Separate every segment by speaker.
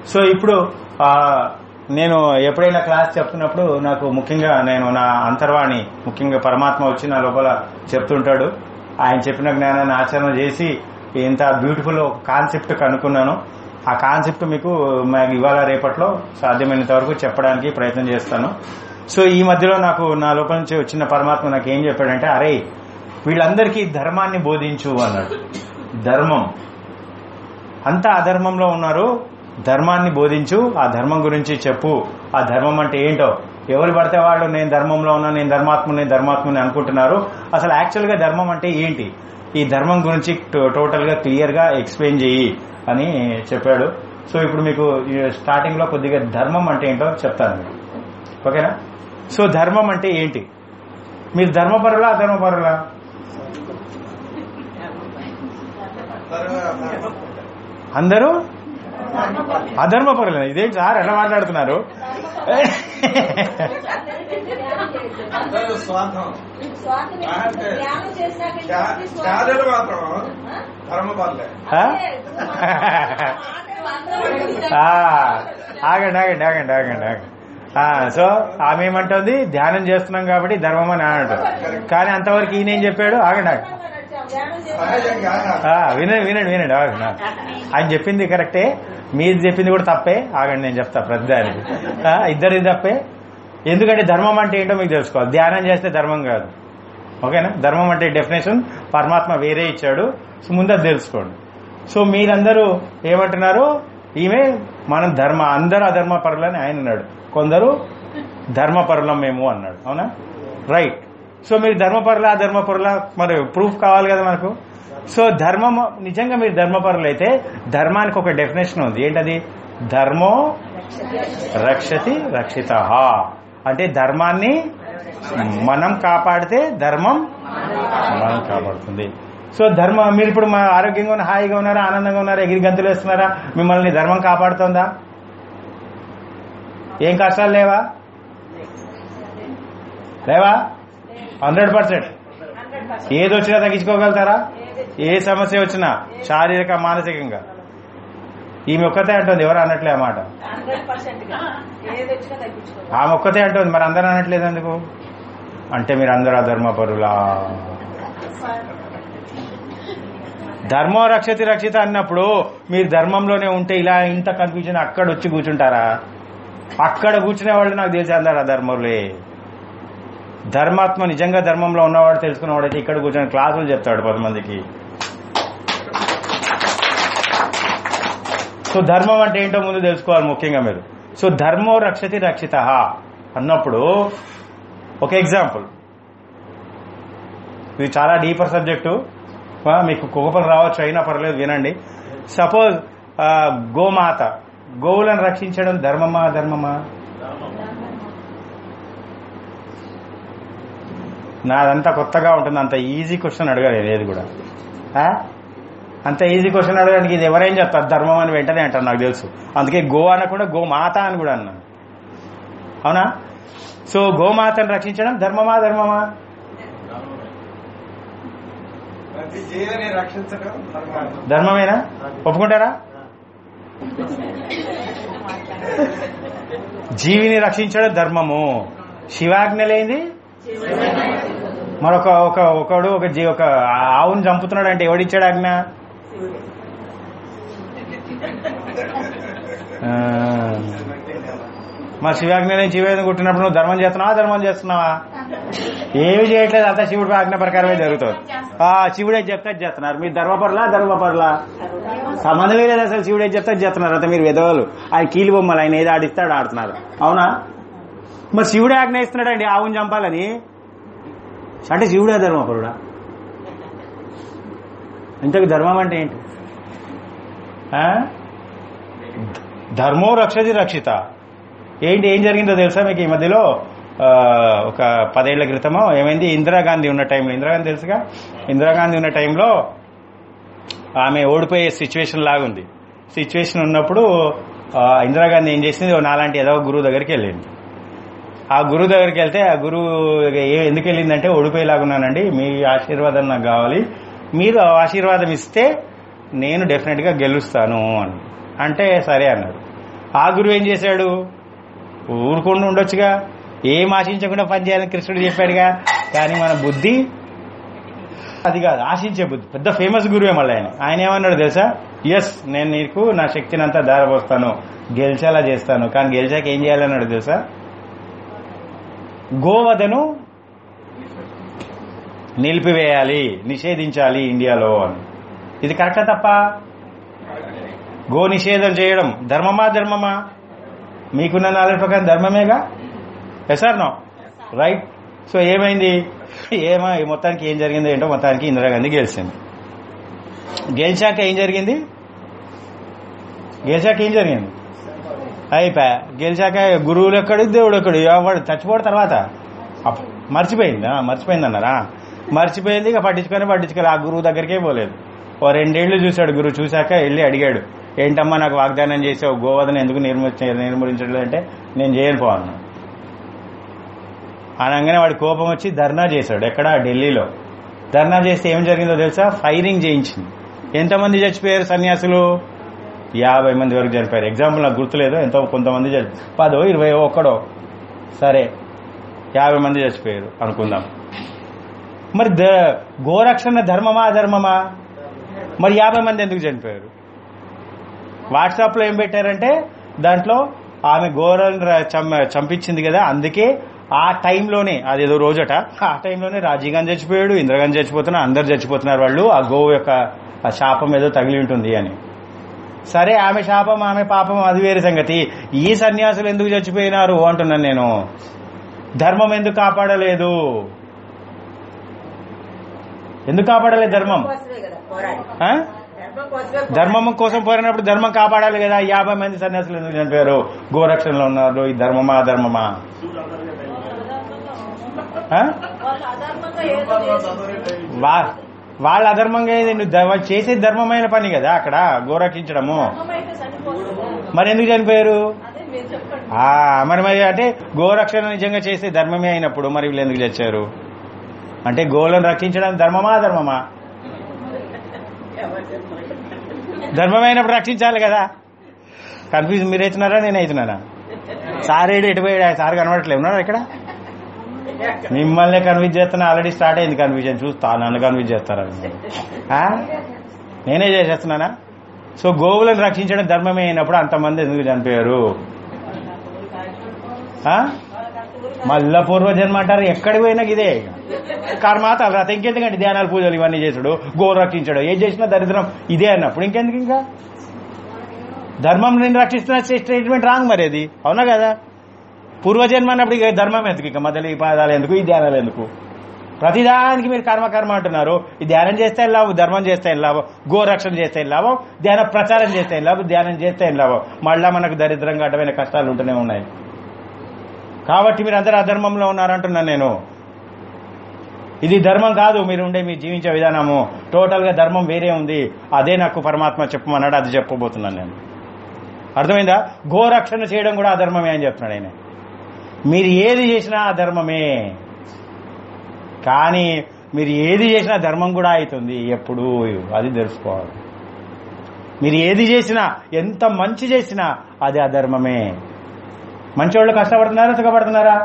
Speaker 1: So ఇప్పుడు ఆ, నేను ఎప్పుడైనా క్లాస్ చెప్తున్నప్పుడు నాకు ముఖ్యంగా నేను నా అంతర్వాణి ముఖ్యంగా పరమాత్మ వచ్చి నా లోపల చెప్తుంటాడు ఆయన చెప్పిన జ్ఞానాన్ని ఆచరణ చేసి ఇంత బ్యూటిఫుల్ ఒక కాన్సెప్ట్ కనుక్కున్నాను ఆ కాన్సెప్ట్ మీకు మాకు ఇవాళ రేపట్లో సాధ్యమైనంత వరకు చెప్పడానికి ప్రయత్నం చేస్తాను సో ఈ మధ్యలో నాకు నా లోపల నుంచి వచ్చిన పరమాత్మ నాకు ఏం చెప్పాడంటే అరే వీళ్ళందరికీ ధర్మాన్ని బోధించు అన్నాడు ధర్మం అంతా అధర్మంలో ఉన్నారు ధర్మాన్ని బోధించు ఆ ధర్మం గురించి చెప్పు ఆ ధర్మం అంటే ఏంటో ఎవరు పడితే వాళ్ళు నేను ధర్మంలో ఉన్నా నేను ధర్మాత్ముని ధర్మాత్ముని అనుకుంటున్నారు అసలు యాక్చువల్ గా ధర్మం అంటే ఏంటి ఈ ధర్మం గురించి టోటల్ గా క్లియర్ గా ఎక్స్ప్లెయిన్ చేయి అని చెప్పాడు సో ఇప్పుడు మీకు స్టార్టింగ్ లో కొద్దిగా ధర్మం అంటే ఏంటో చెప్తాను మీకు. ఓకేనా సో ధర్మం అంటే ఏంటి మీరు ధర్మపరులా అధర్మపరులా అందరూ అధర్మపరులే ఇదేంటి సార్ ఎలా మాట్లాడుతున్నారు
Speaker 2: అందరూ స్వార్థం
Speaker 3: స్వార్థం
Speaker 2: అంటే
Speaker 3: ధ్యానం చేసినాక
Speaker 2: చా-
Speaker 3: ఇంకొకటి స్వార్థం.
Speaker 2: చాదలు మాత్రం ధర్మ పర్లే
Speaker 1: ఆ?
Speaker 3: అందరూ
Speaker 1: ఆ, ఆగండి ఆగండి ఆగండి ఆగండి ఆగండి ఆ, సో ఆమె ఏమంటుంది ధ్యానం చేస్తున్నాం కాబట్టి ధర్మం అని అంటారు కానీ అంతవరకు ఈయన ఏం చెప్పాడు ఆగండి ఆగండి
Speaker 3: ధ్యానం
Speaker 2: సహజంగా
Speaker 3: చేసినాక
Speaker 1: ఆ, వినండి వినండి వినండి ఆగండి ఆయన చెప్పింది కరెక్టే మీరు చెప్పింది కూడా తప్పే ఆగండి నేను చెప్తా ప్రతిదానికి ఆ, ఇద్దరిది తప్పే ఎందుకంటే ధర్మం అంటే ఏంటో మీకు తెలుసుకోవాలి ధ్యానం చేస్తే ధర్మం కాదు ఓకేనా ధర్మం అంటే డెఫినేషన్ పరమాత్మ వేరే ఇచ్చాడు సో ముందు అది తెలుసుకోండి సో మీరందరూ ఏమంటున్నారు ఈమె మనం ధర్మ అందరూ అధర్మ పరులని ఆయన అన్నాడు కొందరు ధర్మపరులం మేము అన్నాడు అవునా రైట్ సో మీరు ధర్మపరుల అధర్మపరుల మరి ప్రూఫ్ కావాలి కదా మనకు సో ధర్మం నిజంగా మీరు ధర్మపరులు అయితే ధర్మానికి ఒక డెఫినేషన్ ఉంది ఏంటది ధర్మో రక్షతి రక్షిత అంటే ధర్మాన్ని మనం కాపాడితే ధర్మం మనం కాపాడుతుంది సో ధర్మ మీరు ఇప్పుడు మా ఆరోగ్యంగా ఉన్న హాయిగా ఉన్నారా ఆనందంగా ఉన్నారా ఎగిరి గంతులు వేస్తున్నారా మిమ్మల్ని ధర్మం కాపాడుతుందా ఏం కష్టాలు లేవా లేవా హండ్రెడ్ పర్సెంట్ ఏది వచ్చినా తగ్గించుకోగలుగుతారా ఏ సమస్య వచ్చినా శారీరక మానసికంగా ఈమె ఒక్కతే అంటుంది ఎవరు అనట్లే ఆ మాట
Speaker 3: హండ్రెడ్ పర్సెంట్ గా ఏది వచ్చినా తగ్గించుకో
Speaker 1: ఆమె ఒక్కతే అంటుంది మరి అందరూ అనట్లేదు ఎందుకు అంటే మీరు అందరూ అధర్మపరులా ధర్మో రక్షతి రక్షిత అన్నప్పుడు మీరు ధర్మంలోనే ఉంటే ఇలా ఇంత కన్ఫ్యూజన్ అక్కడ వచ్చి కూర్చుంటారా అక్కడ కూర్చునే వాళ్ళు నాకు తెలిసి అందరు అధర్మలే ధర్మాత్మ నిజంగా ధర్మంలో ఉన్నవాడు తెలుసుకున్నవాడైతే ఇక్కడ కూర్చొని క్లాసులు చెప్తాడు పది మందికి సో ధర్మం అంటే ఏంటో ముందు తెలుసుకోవాలి ముఖ్యంగా మీరు సో ధర్మో రక్షతి రక్షిత అన్నప్పుడు ఒక ఎగ్జాంపుల్ ఇది చాలా డీపర్ సబ్జెక్టు ఆ, మీకు కోపలు రావచ్చు అయినా పర్లేదు వినండి సపోజ్ గోమాత గోవులను రక్షించడం ధర్మమా ధర్మమా నాదంతా కొత్తగా ఉంటుంది అంత ఈజీ క్వశ్చన్ అడగలేదు ఏది కూడా ఆ? అంత ఈజీ క్వశ్చన్ అడగడానికి ఇది ఎవరేం చెప్తారు ధర్మం అని వెంటనే అంటారు నాకు తెలుసు అందుకే గో అనకుండా గోమాత అని కూడా అన్నాను అవునా సో గోమాతను రక్షించడం ధర్మమా ధర్మమా
Speaker 2: ప్రతి జీవిని రక్షించడం ధర్మం
Speaker 1: ధర్మమేనా ఒప్పుకుంటారా జీవిని రక్షించడం ధర్మము శివాజ్ఞ లేనిది మరొక ఒక ఒకడు ఒక జీ ఒక ఆవుని చంపుతున్నాడు అంటే ఎవడిచ్చాడు ఆజ్ఞ ఆ, మరి శివాజ్ఞ లేని శివేదం కుట్టినప్పుడు నువ్వు ధర్మం చేస్తున్నావా ధర్మం చేస్తున్నావా ఏమి చేయట్లేదు అంతా శివుడి ఆజ్ఞ ప్రకారమే జరుగుతుంది ఆ శివుడే చెప్తే చేస్తున్నారు మీరు ధర్మపరులా ధర్మపరులా సంబంధమే లేదు అసలు శివుడే చెప్తే చేస్తున్నారు అంతా మీరు విధవలు ఆయన కీలు బొమ్మలు ఆయన ఏది ఆడిస్తాడు ఆడుతున్నారు అవునా మరి శివుడే ఆజ్ఞ ఇస్తున్నాడండి ఆవుని చంపాలని అంటే శివుడే ధర్మపరుడా ఇంతకు ధర్మం అంటే ఏంటి ఆ? ధర్మో రక్షతి రక్షిత ఏంటి ఏం జరిగిందో తెలుసా మీకు ఈ మధ్యలో ఆ, ఒక పదేళ్ల క్రితమో ఏమైంది ఇందిరాగాంధీ ఉన్న టైంలో ఇందిరాగాంధీ తెలుసుగా ఇందిరాగాంధీ ఉన్న టైంలో ఆమె ఓడిపోయే సిచ్యువేషన్ లాగుంది సిచ్యువేషన్ ఉన్నప్పుడు ఆ, ఇందిరాగాంధీ ఏం చేసింది ఓ నాలాంటి ఏదో ఒక గురువు దగ్గరికి వెళ్ళింది ఆ గురువు దగ్గరికి వెళ్తే ఆ గురువు ఏ- ఎందుకు వెళ్ళిందంటే ఓడిపోయేలాగున్నానండి మీ ఆశీర్వాదం నాకు కావాలి మీరు ఆ ఆశీర్వాదం ఇస్తే నేను డెఫినెట్ గా గెలుస్తాను అని అంటే సరే అన్నాడు ఆ గురువు ఏం చేశాడు ఊరుకుండా ఉండొచ్చుగా ఏం ఆశించకుండా పని చేయాలని కృష్ణుడు చెప్పాడుగా కానీ మన బుద్ధి అది కాదు ఆశించే బుద్ధి పెద్ద ఫేమస్ గురువే మళ్ళీ ఆయన ఆయన ఏమన్నాడు తెలుసా ఎస్ నేను నీకు నా శక్తిని అంతా దారపోస్తాను గెలిచేలా చేస్తాను కానీ గెలిచాక ఏం చేయాలన్నాడు తెలుసా గోవధను నిలిపివేయాలి నిషేధించాలి ఇండియాలో అని ఇది కరెక్టా తప్ప గో నిషేధం చేయడం ధర్మమా ధర్మమా మీకున్న నాలెడ్జ్ ప్రకారం ధర్మమేగా yes or no right so ఏమైంది ఏమో ఈ మొత్తానికి ఏం జరిగిందో ఏంటో మొత్తానికి ఇందిరాగాంధీ గెలిచింది గెలిచాక ఏం జరిగింది గెలిచాక ఏం జరిగింది అయిపోయా గెలిచాక గురువులు ఎక్కడు దేవుడు ఎక్కడు వాడు చచ్చిపోడు తర్వాత అప్- మర్చిపోయింది ఆ, మర్చిపోయింది అన్నారా మర్చిపోయింది ఇక పట్టించుకొని పట్టించుకోవాలి ఆ గురువు దగ్గరికే పోలేదు ఓ రెండేళ్లు చూశాడు గురువు చూశాక వెళ్ళి అడిగాడు ఏంటమ్మా నాకు వాగ్దానం చేసావు గోవధన ఎందుకు నిర్మించ నిర్మూలించడం అంటే నేను చేయను పో అన్నాడు అనగానే వాడి కోపం వచ్చి ధర్నా చేశాడు ఎక్కడ ఢిల్లీలో ధర్నా చేస్తే ఏం జరిగిందో తెలుసా ఫైరింగ్ చేయించింది ఎంతమంది చచ్చిపోయారు సన్యాసులు యాభై మంది వరకు చనిపోయారు ఎగ్జాంపుల్ నాకు గుర్తులేదు ఎంతో కొంతమంది చచ్చి పదో ఇరవై ఒక్కడో సరే యాభై మంది చచ్చిపోయారు అనుకుందాం మరి ద గోరక్షణ ధర్మమా అధర్మమా మరి యాభై మంది ఎందుకు చనిపోయారు వాట్సాప్ లో ఏం పెట్టారంటే దాంట్లో ఆమె ఘోరం చంపించింది కదా అందుకే ఆ టైంలోనే అదేదో రోజట ఆ టైంలోనే రాజీవ్ గాంధీ చచ్చిపోయాడు ఇందిరాగాంధీ చచ్చిపోతున్నారు అందరు చచ్చిపోతున్నారు వాళ్ళు ఆ గోవు యొక్క ఆ శాపం ఏదో తగిలి ఉంటుంది అని సరే ఆమె శాపం ఆమె పాపం అది వేరే సంగతి ఈ సన్యాసులు ఎందుకు చచ్చిపోయినారు అంటున్నాను నేను ధర్మం ఎందుకు కాపాడలేదు ఎందుకు కాపాడలేదు ధర్మం
Speaker 3: కోసమే కదా పోరాడి
Speaker 1: ఆ?
Speaker 3: ధర్మం కోసమే పోరాడి.
Speaker 1: ధర్మం కోసం పోయినప్పుడు ధర్మం కాపాడాలి కదా యాభై మంది సన్యాసులు ఎందుకు చనిపోయారు గోరక్షణలో ఉన్నారు ఈ ధర్మమా అధర్మమా ఆ?
Speaker 3: వాళ్ళు అధర్మంగా ఏదో చేసి
Speaker 1: వా- వాళ్ళ అధర్మంగా ఏది నువ్వు ద- వాళ్ళు చేసేది ధర్మమైన పని కదా అక్కడ గోరక్షించడము
Speaker 3: ధర్మం అయితే చనిపోతుంది
Speaker 1: మరి ఎందుకు చనిపోయారు
Speaker 3: అదే మీరు చెప్పండి
Speaker 1: ఆ మరి మరి అంటే గోరక్షణ నిజంగా చేసే ధర్మమే అయినప్పుడు మరి వీళ్ళు ఎందుకు చచ్చారు అంటే గోలను రక్షించడం ధర్మమా అధర్మమా ధర్మమైనప్పుడు రక్షించాలి కదా కన్ఫ్యూజ్ మీరు అవుతున్నారా నేను అవుతున్నానా సార్ ఏడు ఎటు పోయాడు సార్ కనబడట్లేదు ఉన్నారా ఇక్కడ మిమ్మల్ని కన్విన్స్ చేస్తున్నా ఆల్రెడీ స్టార్ట్ అయింది కన్ఫ్యూజన్ చూస్తా నన్ను కన్విన్స్ చేస్తారా మీరు? ఆ? నేనే చేసేస్తున్నానా సో గోవులను రక్షించడం ధర్మమే అయినప్పుడు అంతమంది ఎందుకు చనిపోయారు ఆ? మళ్ళా పూర్వజన్మ అంటారు ఎక్కడికి పోయినా ఇదే కర్మ తలరాత ఇంకెందుకంటే ధ్యానాలు పూజలు ఇవన్నీ చేసుడు గోరు రక్షించడు ఏం చేసినా దరిద్రం ఇదే అన్నప్పుడు ఇంకెందుకు ఇంకా ధర్మం నేను రక్షిస్తున్న స్టేట్మెంట్ రాంగ్ మరి అది అవునా కదా పూర్వజన్మ అన్నప్పుడు ఇక ధర్మం ఎందుకు ఇక మొదలు ఈ పాదాలు ఎందుకు ఈ ధ్యానాలు ఎందుకు ప్రతిదానికి మీరు కర్మ కర్మ అంటున్నారు ఈ ధ్యానం చేస్తే ఏం లాభం ధర్మం చేస్తే ఏం లాభం గోరక్షణ చేస్తే ఏం లాభం ధ్యాన ప్రచారం చేస్తే ఏం లాభం ధ్యానం చేస్తే ఏం లాభం మళ్ళా మనకు దరిద్రంగా అడ్డమైన కష్టాలు ఉంటూనే ఉన్నాయి కాబట్టి మీరు అందరూ అధర్మంలో ఉన్నారంటున్నాను నేను ఇది ధర్మం కాదు మీరు ఉండే మీ జీవించే విధానము టోటల్ గా ధర్మం వేరే ఉంది అదే నాకు పరమాత్మ చెప్పమన్నాడు అది చెప్పబోతున్నాను నేను అర్థమైందా గోరక్షణ చేయడం కూడా అధర్మమే అని చెప్తున్నాడు ఆయన మీరు ఏది చేసినా అధర్మమే కానీ మీరు ఏది చేసినా ధర్మం కూడా అవుతుంది ఎప్పుడు అది తెలుసుకోవాలి మీరు ఏది చేసినా ఎంత మంచి చేసినా అది అధర్మమే మంచివాళ్ళు కష్టపడుతున్నారా సుఖపడుతున్నారా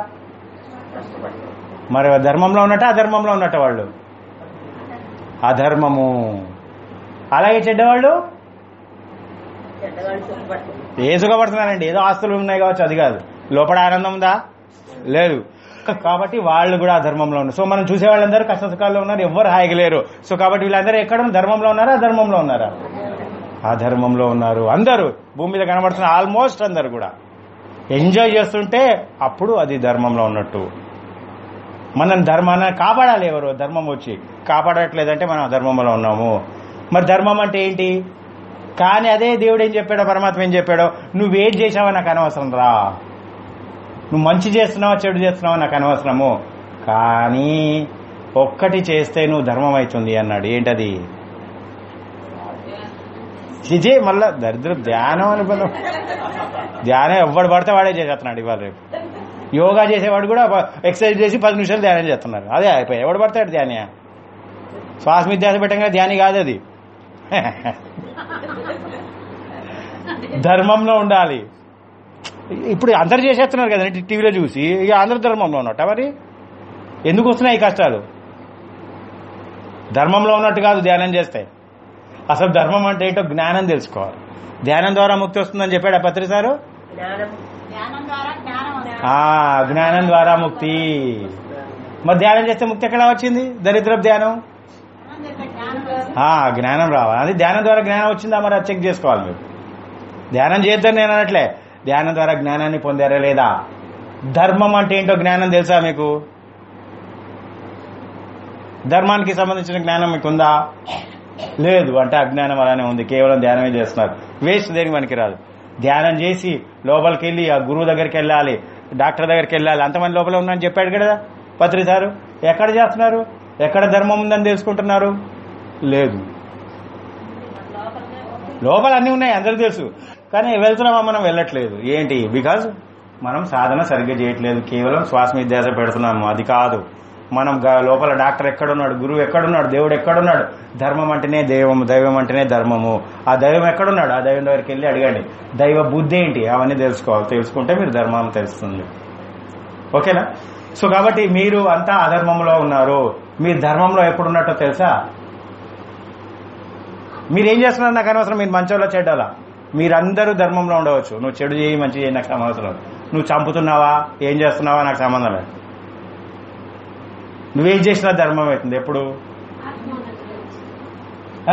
Speaker 1: మరి ధర్మంలో ఉన్నట్ట అధర్మంలో ఉన్నట్ట వాళ్ళు అధర్మము అలాగే చెడ్డవాళ్ళు
Speaker 3: చెడ్డవాళ్ళు సుఖపడుతుంది
Speaker 1: ఏ సుఖపడుతున్నారండి ఏదో ఆస్తులు ఉన్నాయి కావచ్చు అది కాదు లోపల ఆనందం ఉందా లేదు కాబట్టి వాళ్ళు కూడా ఆ ధర్మంలో ఉన్నారు సో మనం చూసే వాళ్ళందరూ కష్ట సుఖాల్లో ఉన్నారు ఎవ్వరు హాయిగా లేరు సో కాబట్టి వీళ్ళందరూ ఎక్కడ ఉన్నారు? ధర్మంలో ఉన్నారా అధర్మంలో ఉన్నారా ఆ ధర్మంలో ఉన్నారు అందరూ భూమి మీద కనబడుతున్న ఆల్మోస్ట్ అందరు కూడా ఎంజాయ్ చేస్తుంటే అప్పుడు అది ధర్మంలో ఉన్నట్టు మనం ధర్మాన్ని కాపాడాలి ఎవరు ధర్మం వచ్చి కాపాడట్లేదంటే మనం అధర్మంలో ఉన్నాము మరి ధర్మం అంటే ఏంటి కానీ అదే దేవుడు ఏం చెప్పాడో పరమాత్మ ఏం చెప్పాడో నువ్వేం చేసావో నాకు అనవసరం రా నువ్వు మంచి చేస్తున్నావా చెడు చేస్తున్నావా నాకు అనవసరము కానీ ఒక్కటి చేస్తే నువ్వు ధర్మం అవుతుంది అన్నాడు ఏంటది చిజే మళ్ళా దరిద్ర ధ్యానం అని పదం ధ్యానం ఎవడు పడితే వాడే చేసేస్తున్నాడు ఇవాళ రేపు యోగా చేసేవాడు కూడా ఎక్సర్సైజ్ చేసి పది నిమిషాలు ధ్యానం చేస్తున్నారు అదే అయిపోయి ఎవడు పడతాడు ధ్యానియా శ్వాస మీద ధ్యాస పెట్టంగా ధ్యాని కాదు అది ధర్మంలో ఉండాలి ఇప్పుడు అందరు చేసేస్తున్నారు కదండి టీవీలో చూసి ఇక ఆంధ్ర ధర్మంలో ఉన్నట్ట మరి ఎందుకు వస్తున్నాయి ఈ కష్టాలు ధర్మంలో ఉన్నట్టు కాదు ధ్యానం చేస్తే అసలు ధర్మం అంటే ఏంటో జ్ఞానం తెలుసుకోవాలి ధ్యానం ద్వారా ముక్తి వస్తుందని చెప్పాడు ఆ పత్రి సారు
Speaker 4: జ్ఞానం
Speaker 3: జ్ఞానం ద్వారా జ్ఞానం అనేది.
Speaker 1: ఆ జ్ఞానం ద్వారా ముక్తి మరి ధ్యానం చేస్తే ముక్తి ఎక్కడ వచ్చింది దరిద్ర ధ్యానం
Speaker 3: జ్ఞానం చెప్పే జ్ఞానం ద్వారా.
Speaker 1: ఆ జ్ఞానం రావాలి అది ధ్యానం ద్వారా జ్ఞానం వచ్చిందా మరి అది చెక్ చేసుకోవాలి మీరు ధ్యానం చేద్దాం నేను అనట్లే ధ్యానం ద్వారా జ్ఞానాన్ని పొందారా లేదా ధర్మం అంటే ఏంటో జ్ఞానం తెలుసా మీకు ధర్మానికి సంబంధించిన జ్ఞానం మీకు ఉందా లేదు అంటే అజ్ఞానం అలానే ఉంది కేవలం ధ్యానమే చేస్తున్నారు వేస్ట్ దేనికి మనకి రాదు ధ్యానం చేసి లోపలికి వెళ్ళి ఆ గురువు దగ్గరికి వెళ్ళాలి డాక్టర్ దగ్గరికి వెళ్ళాలి అంతమంది లోపల ఉందని చెప్పాడు కదా పత్రి సారు ఎక్కడ చేస్తున్నారు ఎక్కడ ధర్మం ఉందని తెలుసుకుంటున్నారు లేదు
Speaker 3: లోపలనే ఉంది.
Speaker 1: లోపల అన్నీ ఉన్నాయి అందరికీ తెలుసు కానీ వెళ్తున్నామా మనం వెళ్ళట్లేదు ఏంటి బికాజ్ మనం సాధన సరిగ్గా చేయట్లేదు కేవలం శ్వాస మీద ధ్యాస పెడుతున్నాము అది కాదు మనం గ- లోపల డాక్టర్ ఎక్కడున్నాడు గురువు ఎక్కడున్నాడు దేవుడు ఎక్కడున్నాడు ధర్మం అంటేనే దైవం దైవం అంటేనే ధర్మము ఆ దైవం ఎక్కడున్నాడు ఆ దైవం దగ్గరికి వెళ్ళి అడగండి దైవ బుద్ధి ఏంటి అవన్నీ తెలుసుకోవాలి తెలుసుకుంటే మీరు ధర్మం తెలుస్తుంది ఓకేనా సో కాబట్టి మీరు అంతా అధర్మంలో ఉన్నారు మీరు ధర్మంలో ఎప్పుడున్నట్టో తెలుసా మీరేం చేస్తున్నారు నాకు అనవసరం మీరు మంచోళ్ళ చెడ్డలా మీరందరూ ధర్మంలో ఉండవచ్చు నువ్వు చెడు చేయి మంచి చేయి నాకు సంబంధం నువ్వు చంపుతున్నావా ఏం చేస్తున్నావా నాకు సంబంధం లేదు నువ్వేం చేసినా ధర్మం అవుతుంది ఎప్పుడు ఆ?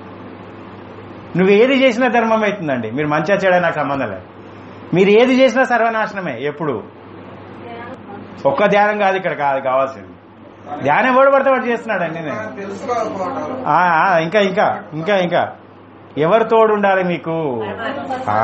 Speaker 1: నువ్వు ఏది చేసినా ధర్మం అవుతుందండి మీరు మంచిగా చెడా నాకు సంబంధం లేదు మీరు ఏది చేసినా సర్వనాశనమే ఎప్పుడు ఒక్క ధ్యానం కాదు ఇక్కడ కాదు కావాల్సింది ధ్యానం ఎవడు పడితే వాడు చేస్తున్నాడండి నేను
Speaker 2: తెలుసుకోకపోవడం
Speaker 1: ఆ, ఆ, ఇంకా ఇంకా ఇంకా ఇంకా ఎవరు తోడు ఉండాలి మీకు ఆ.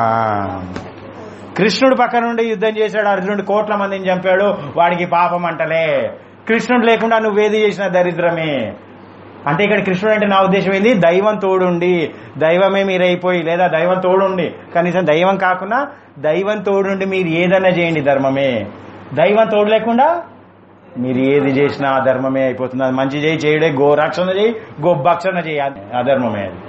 Speaker 1: కృష్ణుడు పక్క నుండి యుద్ధం చేశాడు అర్జునుడు కోట్ల మందిని చంపాడు వాడికి పాపం అంటలే కృష్ణుడు లేకుండా నువ్వేది చేసిన దరిద్రమే అంటే ఇక్కడ కృష్ణుడు అంటే నా ఉద్దేశం ఏంది దైవం తోడుండి దైవమే మీరైపోయి లేదా దైవం తోడుండి కనీసం దైవం కాకుండా దైవం తోడుండి మీరు ఏదైనా చేయండి ధర్మమే దైవం తోడు లేకుండా మీరు ఏది చేసినా ఆ ధర్మమే అయిపోతుంది అది మంచి చేయి చేయడే గో రక్షణ చేయి గోభక్షణ చేయి అది అధర్మమే అది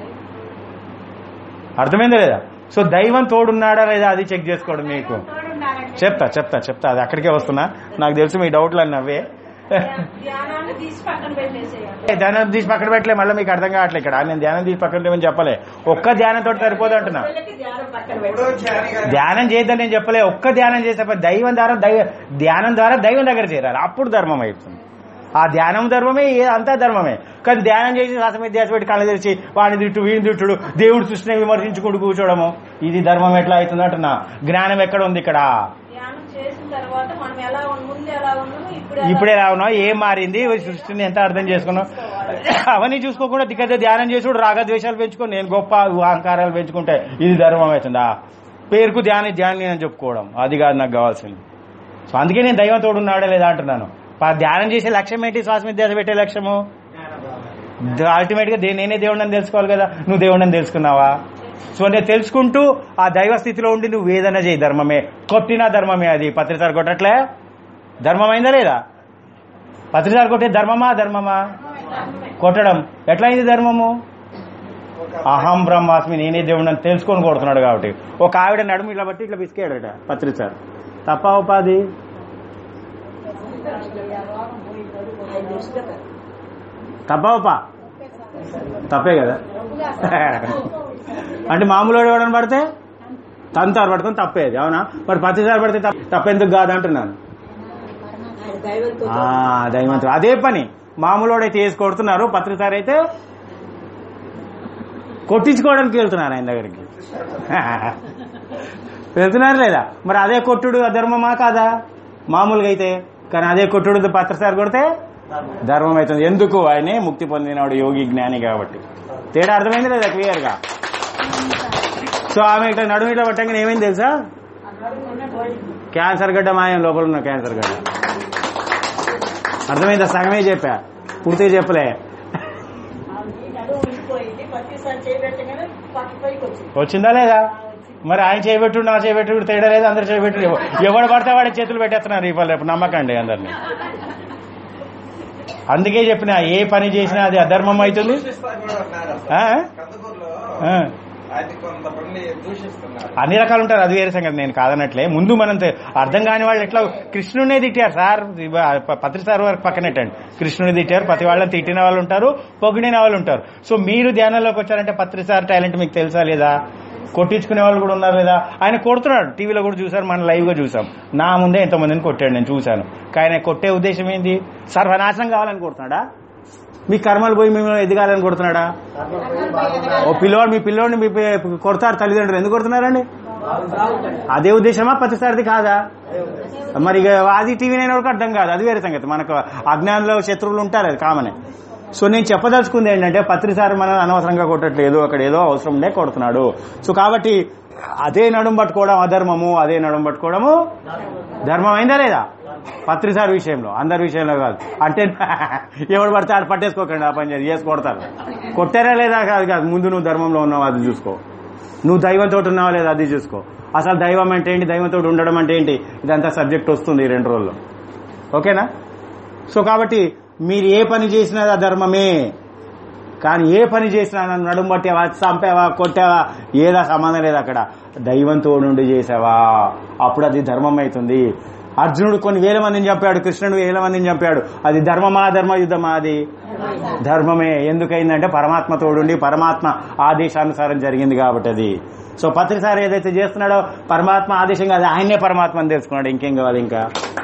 Speaker 1: అర్థమైందా లేదా సో దైవం తోడున్నాడా లేదా అది చెక్ చేసుకోవడం మీకు
Speaker 3: తోడుండాలంటే
Speaker 1: చెప్తా చెప్తా చెప్తా అది అక్కడికే వస్తున్నా నాకు తెలుసు మీ డౌట్లు అన్నీ అవే
Speaker 3: ధ్యానాన్ని తీసి పక్కన పెట్టేసేయాలి
Speaker 1: ధ్యానం తీసి పక్కన పెట్టలే మళ్ళీ మీకు అర్థం కావట్లే ఇక్కడ నేను ధ్యానం తీసి పక్కన పెట్టమని చెప్పలే ఒక్క ధ్యానంతో సరిపోదు అంటున్నా
Speaker 3: పిల్లలకి ధ్యానం పక్కన
Speaker 2: ఎప్పుడో
Speaker 3: పెట్టేసి
Speaker 2: ధ్యాని గారు
Speaker 1: ధ్యానం చేద్దాం నేను చెప్పలే ఒక్క ధ్యానం చేసే పని దైవం ద్వారా దైవ ధ్యానం ద్వారా దైవం దగ్గర చేరాలి అప్పుడు ధర్మం అవుతుంది ఆ ధ్యానం ధర్మమే ఏ- అంతా ధర్మమే కానీ ధ్యానం చేసి శ్వాస మీద ధ్యాస పెట్టి కళ్ళ తెరిచి వాడిని తిట్టు వీడిని తిట్టుడు దేవుడు సృష్టిని విమర్శించుకుంటూ కూర్చోవడము ఇది ధర్మం ఎట్లా అవుతుంది అంటున్నా జ్ఞానం ఎక్కడ ఉంది ఇక్కడ
Speaker 3: ధ్యానం చేసిన తర్వాత మనం ఎలా ఉన్నాం ముందు ఎలా ఉన్నాము ఇప్పుడు ఎలా
Speaker 1: ఇప్పుడే రావున్నావు ఏం మారింది సృష్టిని ఎంత అర్థం చేసుకున్నావు అవన్నీ చూసుకోకుండా దిగ్గజ ధ్యానం చేసుడు రాగద్వేషాలు పెంచుకొని నేను గొప్ప అహంకారాలు పెంచుకుంటే ఇది ధర్మం అవుతుందా పేరుకు ధ్యాని ధ్యాని అని చెప్పుకోవడం అది కాదు నాకు కావాల్సింది సో అందుకే నేను దైవం తోడున్నాడే లేదా అంటున్నాను పా- ధ్యానం చేసే లక్ష్యం ఏంటి శ్వాస మీద ధ్యాస పెట్టే లక్ష్యము అల్టిమేట్ గా దే- నేనే దేవుడు అని తెలుసుకోవాలి కదా నువ్వు దేవుడు అని తెలుసుకున్నావా సో నేను తెలుసుకుంటూ ఆ దైవ స్థితిలో ఉండి నువ్వు ఏదైనా చేయి ధర్మమే కొట్టినా ధర్మమే అది పత్రిసారి కొట్టట్లే ధర్మమైందా లేదా పత్రిసారి కొట్టే ధర్మమా ధర్మమా కొట్టడం ఎట్లా అయింది ధర్మము అహం బ్రహ్మాస్మి నేనే దేవుడు అని తెలుసుకొని కొడుతున్నాడు కాబట్టి ఒక ఆవిడ నడుము ఇట్లా బట్టి ఇట్లా పిసికాడట పత్రిసారి తప్ప ఉపాధి తప్ప ఉపా తప్పే కదా అంటే మామూలు వాడు ఎవడని పడితే తంతారు పడుతుంది తప్పేది అవునా మరి పత్రిసారి పడితే తప్ప- తప్పెందుకు కాదు అంటున్నాను ఆ, దైవంతుడు అదే పని మామూలుడైతే వేసి కొడుతున్నారు పత్రిసారి అయితే కొట్టించుకోవడానికి వెళ్తున్నారు ఆయన దగ్గరికి వెళ్తున్నారు లేదా మరి అదే కొట్టుడు అధర్మమా కాదా మామూలుగా అయితే కానీ అదే కొట్టుడు పత్రసారి కొడితే ధర్మం అవుతుంది ఎందుకు ఆయనే ముక్తి పొందినవాడు యోగి జ్ఞాని కాబట్టి తేడా అర్థమైంది లేదా క్లియర్ గా సో ఆమె ఇట్లా నడుము ఇట్లా పట్టంగానే ఏమైంది తెలుసా క్యాన్సర్ గడ్డ మాయం లోపల ఉన్న క్యాన్సర్ గడ్డ అర్థమైందా సగమే చెప్పా పూర్తిగా చెప్పలే
Speaker 3: నడుము ఉండిపోయింది ప్రతిసారి చేయబెట్టగానే పట్టు పైకి వచ్చింది
Speaker 1: వచ్చిందా లేదా మరి ఆయన చేయబెట్టుడు నా చేయబెట్టుడు తేడా లేదు అందరు చేయబెట్టుడు ఎవడు పడితే వాడి చేతులు పెట్టేస్తున్నారు ఇవాళ రేపు నమ్మకండి అందరిని అందుకే చెప్పిన ఏ పని చేసినా అది అధర్మం అవుతుంది
Speaker 2: సృష్టిస్తా కూడా ఉన్నారు
Speaker 1: ఆ?
Speaker 2: కందుకూరులో
Speaker 1: ఆ,
Speaker 2: అది కొంతమంది దూషిస్తున్నారు
Speaker 1: అన్ని రకాలు ఉంటారు అది వేరే సంగతి నేను కాదనట్లే ముందు మనం తె- అర్థం కాని వాళ్ళు ఎట్లా కృష్ణునే తిట్టారు సార్ ఇవ- ప- పత్రి సార్ వరకు పక్కనెట్టండి కృష్ణుని తిట్టారు ప్రతి వాళ్ళని తిట్టిన వాళ్ళు ఉంటారు పొగిడిన వాళ్ళు ఉంటారు సో మీరు ధ్యానంలోకి వచ్చారంటే పత్రి సార్ టాలెంట్ మీకు తెలుసా లేదా కొట్టించుకునే వాళ్ళు కూడా ఉన్నారు లేదా ఆయన కొడుతున్నాడు టీవీలో కూడా చూసారు మనం లైవ్ గా చూసాం నా ముందే ఎంతమందిని కొట్టాడు నేను చూశాను కానీ కొట్టే ఉద్దేశం ఏంది సర్వనాశనం కావాలని కొడుతున్నాడా మీ కర్మలు పోయి మేము ఎదగాలని కొడుతున్నాడా ఓ పిల్లోడు మీ పిల్లోడిని మీ పి- కొడతారు తల్లిదండ్రులు ఎందుకు కొడుతున్నారండి అదే ఉద్దేశమా ప్రతిసారిది కాదా మరి ఇక అది టీవీ నేను వరకు అర్థం కాదు అది వేరే సంగతి మనకు అజ్ఞానంలో శత్రువులు ఉంటారు అది కామనే సో నేను చెప్పదలుచుకుంది ఏంటంటే పత్రిసారి మనం అనవసరంగా కొట్టట్లేదు అక్కడ ఏదో అవసరం ఉండే కొడుతున్నాడు సో కాబట్టి అదే నడుం పట్టుకోవడం అధర్మము అదే నడుం పట్టుకోవడము ధర్మం అయిందా లేదా పత్రిసారి విషయంలో అందరి విషయంలో కాదు అంటే ఎవడు పడితే ఆడు పట్టేసుకోకండి ఆ పని చేసి చేసి కొడతారు కొట్టారా లేదా కాదు కాదు ముందు నువ్వు ధర్మంలో ఉన్నావు అది చూసుకో నువ్వు దైవంతో ఉన్నావా లేదా అది చూసుకో అసలు దైవం అంటే ఏంటి దైవంతో ఉండడం అంటే ఏంటి ఇదంతా సబ్జెక్ట్ వస్తుంది ఈ రెండు రోజుల్లో ఓకేనా సో కాబట్టి మీరు ఏ పని చేసినా అది అధర్మమే కానీ ఏ పని చేసినా నన్ను నడుము పట్టావా చంపావా కొట్టావా ఏదా సంబంధం లేదు అక్కడ దైవంతో నుండి చేసావా అప్పుడు అది ధర్మం అవుతుంది అర్జునుడు కొన్ని వేల మందిని చంపాడు కృష్ణుడు వేల మందిని చంపాడు అది ధర్మమా ధర్మ యుద్ధమా అది ధర్మమే ఎందుకైందంటే పరమాత్మ తోడుండి పరమాత్మ ఆదేశానుసారం జరిగింది కాబట్టి అది సో పత్రిసారి ఏదైతే చేస్తున్నాడో పరమాత్మ ఆదేశం కాదు ఆయనే పరమాత్మ అని తెలుసుకున్నాడు ఇంకేం కావాలి ఇంకా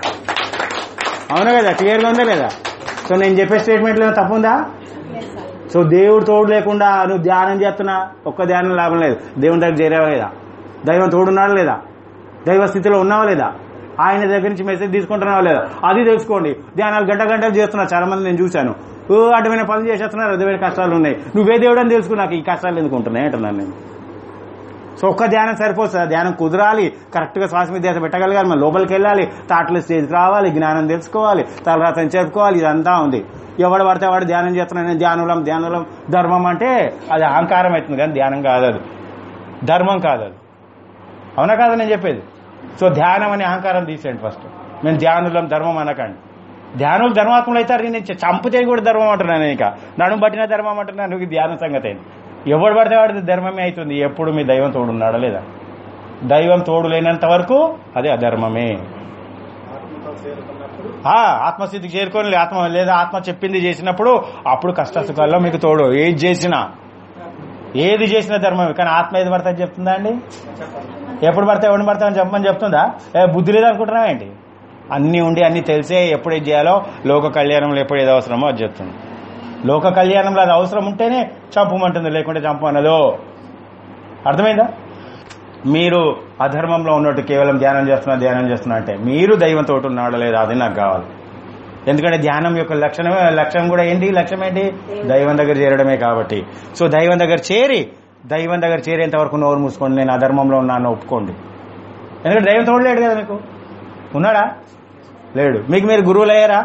Speaker 1: అవునా కదా క్లియర్గా ఉందా లేదా సో నేను చెప్పే స్టేట్మెంట్లో తప్పుందా సో దేవుడు తోడు లేకుండా నువ్వు ధ్యానం చేస్తున్నా ఒక్క ధ్యానం లాభం లేదు దేవుని దగ్గర చేరావా లేదా దైవం తోడున్నాడా లేదా దైవ స్థితిలో ఉన్నావా లేదా ఆయన దగ్గర నుంచి మెసేజ్ తీసుకుంటున్నావా లేదా అది తెలుసుకోండి ధ్యానాలు గంట గంటలు చేస్తున్నా చాలా మంది నేను చూశాను ఓ అడ్డమైన పనులు చేసేస్తున్నారు అడ్డమైన కష్టాలు ఉన్నాయి నువ్వే దేవుడు అని తెలుసుకున్నాక ఈ కష్టాలు ఎందుకు ఉంటున్నాయి అంటున్నాను నేను సో ఒక్క ధ్యానం సరిపోతుంది సార్ ధ్యానం కుదరాలి కరెక్ట్ గా శ్వాస మీద ధ్యాస పెట్టగలగాలి మన లోపలికి వెళ్ళాలి తాటల స్టేజ్కి రావాలి జ్ఞానం తెలుసుకోవాలి తలరాతని చెప్పుకోవాలి ఇదంతా ఉంది ఎవడు పడితే వాడు ధ్యానం చేస్తున్నాను నేను ధ్యానులం ధ్యానులం ధర్మం అంటే అది అహంకారం అవుతుంది కానీ ధ్యానం కాదు అది ధర్మం కాదు అది అవునా కాదా నేను చెప్పేది సో ధ్యానం అనే అహంకారం తీసేయండి ఫస్ట్ మేము ధ్యానులం ధర్మం అనకండి ధ్యానులు ధర్మాత్ములు అవుతారు నేను చ- చంపితే కూడా ధర్మం అంటున్నాను ఇక నడుము పట్టిన ధర్మం అంటున్నాను నువ్వు ధ్యానం సంగతి ఏంటి ఎవడు పడితే వాడిది ధర్మమే అవుతుంది ఎప్పుడు మీ దైవం తోడు ఉన్నాడా లేదా దైవం తోడు లేనంత వరకు అది అధర్మమే
Speaker 2: ఆత్మతో చేరుకున్నప్పుడు
Speaker 1: ఆ, ఆత్మస్థితికి చేరుకొని ఆత్మ లేదా ఆత్మ చెప్పింది చేసినప్పుడు అప్పుడు కష్ట సుఖాల్లో మీకు తోడు ఏది చేసినా ఏది చేసినా ధర్మమే కానీ ఆత్మ ఏది పడితే అది చెప్తుందా అండి ఎప్పుడు పడితే ఎవరిని పడితే అని చెప్పమని చెప్తుందా ఏ బుద్ధి లేదనుకుంటున్నావా ఏంటి అన్ని ఉండి అన్ని తెలిసే ఎప్పుడు ఏది చేయాలో లోక కళ్యాణంలో ఎప్పుడు ఏది అవసరమో అది చెప్తుంది లోక కళ్యాణంలో అది అవసరం ఉంటేనే చంపమంటుంది లేకుంటే చంపనదో అర్థమైందా మీరు అధర్మంలో ఉన్నట్టు కేవలం ధ్యానం చేస్తున్నా ధ్యానం చేస్తున్నా అంటే మీరు దైవంతో ఉన్నాడో లేదా అది నాకు కావాలి ఎందుకంటే ధ్యానం యొక్క లక్షణమే లక్ష్యం కూడా ఏంటి లక్ష్యం ఏంటి దైవం దగ్గర చేరడమే కాబట్టి సో దైవం దగ్గర చేరి దైవం దగ్గర చేరేంత వరకు నోరు మూసుకోండి నేను అధర్మంలో ఉన్నాను ఒప్పుకోండి ఎందుకంటే దైవం తోడలేడు కదా మీకు ఉన్నాడా లేడు మీకు మీరు గురువులు అయ్యారా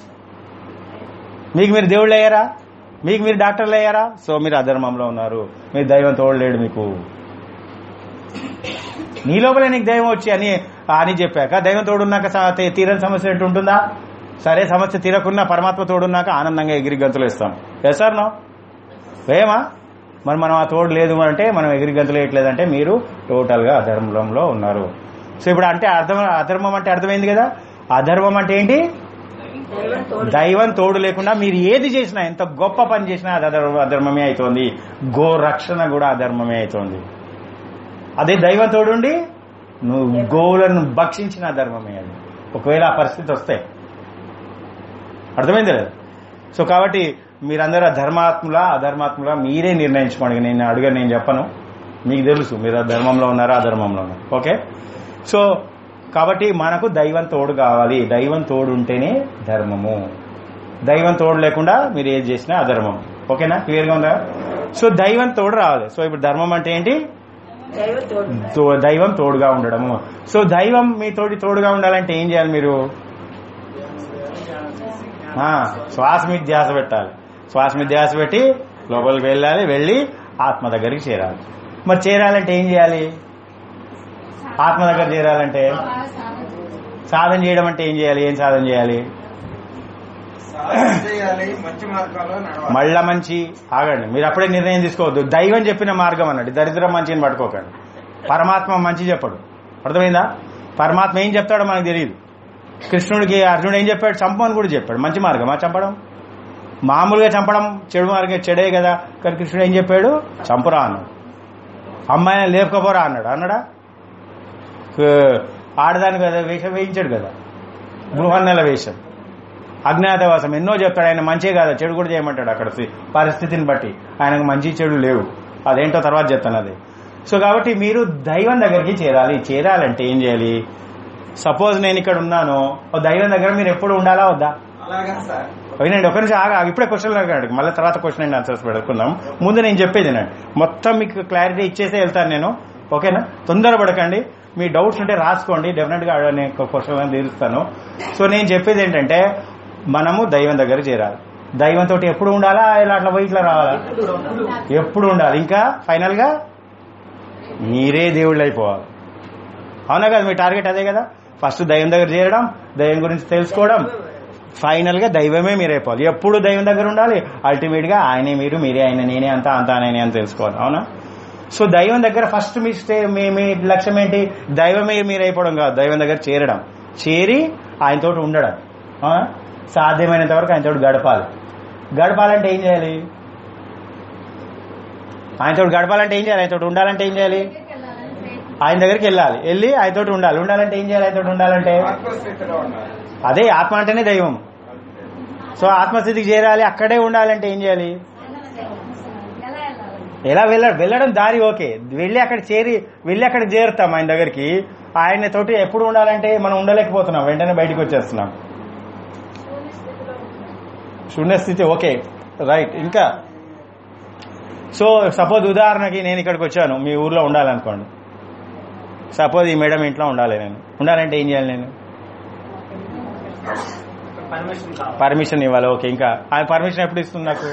Speaker 1: మీకు మీరు దేవుళ్ళు అయ్యారా మీకు మీరు డాక్టర్లు అయ్యారా సో మీరు అధర్మంలో ఉన్నారు మీరు దైవం తోడలేడు మీకు నీ లోపలే నీకు దైవం వచ్చి అని అని చెప్పాక దైవం తోడున్నాక స- తీ- తీరని సమస్య ఎటు ఉంటుందా సరే సమస్య తీరకున్నా పరమాత్మ తోడున్నాక ఆనందంగా ఎగిరి గంతులు ఇస్తాం సార్ నో వేయమా మరి మనం ఆ తోడు లేదు అంటే మనం ఎగిరి గంతులు వేయట్లేదంటే మీరు టోటల్ గా అధర్మంలో ఉన్నారు సో ఇప్పుడు అంటే అర్థం అధర్మం అంటే అర్థమైంది కదా అధర్మం అంటే ఏంటి
Speaker 3: దైవం తోడు
Speaker 1: దైవం తోడు లేకుండా మీరు ఏది చేసినా ఎంత గొప్ప పని చేసినా అది అధర్మ అధర్మమే అవుతోంది గో రక్షణ కూడా అధర్మమే అవుతోంది అదే దైవం తోడుండి నువ్వు గోవులను భక్షించిన అధర్మమే అది ఒకవేళ ఆ పరిస్థితి వస్తే అర్థమైంది కదా సో కాబట్టి మీరందరూ ఆ ధర్మాత్ములా అధర్మాత్ములా మీరే నిర్ణయించుకోండి నేను అడుగా నేను చెప్పను మీకు తెలుసు మీరు ఆ ధర్మంలో ఉన్నారా అధర్మంలో ఉన్నారు ఓకే సో కాబట్టి మనకు దైవం తోడు కావాలి దైవం తోడు ఉంటేనే ధర్మము దైవం తోడు లేకుండా మీరు ఏది చేసినా అధర్మం ఓకేనా క్లియర్గా ఉందా సో దైవం తోడు రావాలి సో ఇప్పుడు ధర్మం అంటే ఏంటి
Speaker 3: దైవం తోడు
Speaker 1: తో- దైవం తోడుగా ఉండడము సో దైవం మీ తోటి తోడుగా ఉండాలంటే ఏం చేయాలి మీరు ఆ, శ్వాస మీద ధ్యాస పెట్టాలి శ్వాస మీద ధ్యాస పెట్టి లోపలికి వెళ్ళాలి వెళ్ళి ఆత్మ దగ్గరికి చేరాలి మరి చేరాలంటే ఏం చేయాలి ఆత్మ దగ్గర చేరాలంటే సాధన చేయడం అంటే ఏం చేయాలి ఏం సాధన చేయాలి
Speaker 2: సాధన చేయాలి మంచి మార్గంలో నడవాలి
Speaker 1: మళ్ళా మంచి ఆగండి మీరు అప్పుడే నిర్ణయం తీసుకోవద్దు దైవం చెప్పిన మార్గం అన్నట్టు దరిద్రం మంచిని పట్టుకోకండి పరమాత్మ మంచి చెప్పడు అర్థమైందా పరమాత్మ ఏం చెప్తాడో మనకు తెలియదు కృష్ణుడికి అర్జునుడు ఏం చెప్పాడు చంపమని కూడా చెప్పాడు మంచి మార్గమా చంపడం మామూలుగా చంపడం చెడు మార్గం చెడే కదా కానీ కృష్ణుడు ఏం చెప్పాడు చంపురా అన్నాడు అమ్మాయిని లేపుకపోరా అన్నాడు అన్నాడా కు- ఆడదాని కదా వేషం వేయించాడు కదా గృహన్నెల వేషం అజ్ఞాతవాసం ఎన్నో చెప్తాడు ఆయన మంచి కాదు చెడు కూడా చేయమంటాడు అక్కడ సి- పరిస్థితిని బట్టి ఆయనకు మంచి చెడు లేవు అదేంటో తర్వాత చెప్తాను అది సో కాబట్టి మీరు దైవం దగ్గరికి చేరాలి చేరాలంటే ఏం చేయాలి సపోజ్ నేను ఇక్కడ ఉన్నాను ఓ దైవం దగ్గర మీరు ఎప్పుడు ఉండాలా వద్దా
Speaker 2: అలాగా సార్
Speaker 1: వినండి ఒక నిమిషం ఆగా ఇప్పుడే క్వశ్చన్ అడగండి మళ్ళీ తర్వాత క్వశ్చన్ అండ్ ఆన్సర్స్ పెట్టుకుందాం ముందు నేను చెప్పేది వినండి మొత్తం మీకు క్లారిటీ ఇచ్చేసే వెళ్తాను నేను ఓకేనా తొందరపడకండి మీ డౌట్స్ ఉంటే రాసుకోండి డెఫినెట్ గా నేను క్వశ్చన్ తీరుస్తాను సో నేను చెప్పేది ఏంటంటే మనము దైవం దగ్గర చేరాలి దైవంతో ఎప్పుడు ఉండాలా ఇలా అట్లా పోయి ఇట్లా రావాలా ఎప్పుడు ఉండాలి ఇంకా ఫైనల్ గా మీరే దేవుళ్ళు అయిపోవాలి అవునా కదా మీ టార్గెట్ అదే కదా ఫస్ట్ దైవం దగ్గర చేరడం దైవం గురించి తెలుసుకోవడం ఫైనల్ గా దైవమే మీరు అయిపోవాలి ఎప్పుడు దైవం దగ్గర ఉండాలి అల్టిమేట్ గా ఆయనే మీరు మీరే ఆయన నేనే అంతా అంతా నేనే అని తెలుసుకోవాలి అవునా సో దైవం దగ్గర ఫస్ట్ మీ స్టే మీ మీ లక్ష్యం ఏంటి దైవమే మీరు అయిపోవడం కాదు దైవం దగ్గర చేరడం చేరి ఆయనతో ఉండడం అవునా సాధ్యమైనంత వరకు ఆయనతో గడపాలి గడపాలంటే ఏం చేయాలి ఆయనతో గడపాలంటే ఏం చేయాలి ఆయనతో ఉండాలంటే ఏం చేయాలి ఆయన దగ్గరికి వెళ్ళాలి వెళ్ళి ఆయనతో ఉండాలి ఉండాలంటే ఏం చేయాలి ఆయనతో ఉండాలంటే
Speaker 2: ఆత్మస్థితిలో ఉండాలి
Speaker 1: అదే ఆత్మ అంటేనే దైవం సో ఆత్మస్థితికి చేరాలి అక్కడే ఉండాలంటే ఏం చేయాలి ఎలా వెళ్ళ వెళ్ళడం దారి ఓకే వెళ్ళి అక్కడ చేరి వెళ్ళి అక్కడ చేరుతాం ఆయన దగ్గరికి ఆయన తోటి ఎప్పుడు ఉండాలంటే మనం ఉండలేకపోతున్నాం వెంటనే బయటకు వచ్చేస్తున్నాం శూన్య స్థితి ఓకే రైట్ ఇంకా సో సపోజ్ ఉదాహరణకి నేను ఇక్కడికి వచ్చాను మీ ఊర్లో ఉండాలనుకోండి సపోజ్ ఈ మేడం ఇంట్లో ఉండాలి నేను ఉండాలంటే ఏం చేయాలి నేను
Speaker 2: పర్మిషన్ కావాలి
Speaker 1: పర్మిషన్ ఇవ్వాలి ఓకే ఇంకా ఆ పర్మిషన్ ఎప్పుడు ఇస్తుంది నాకు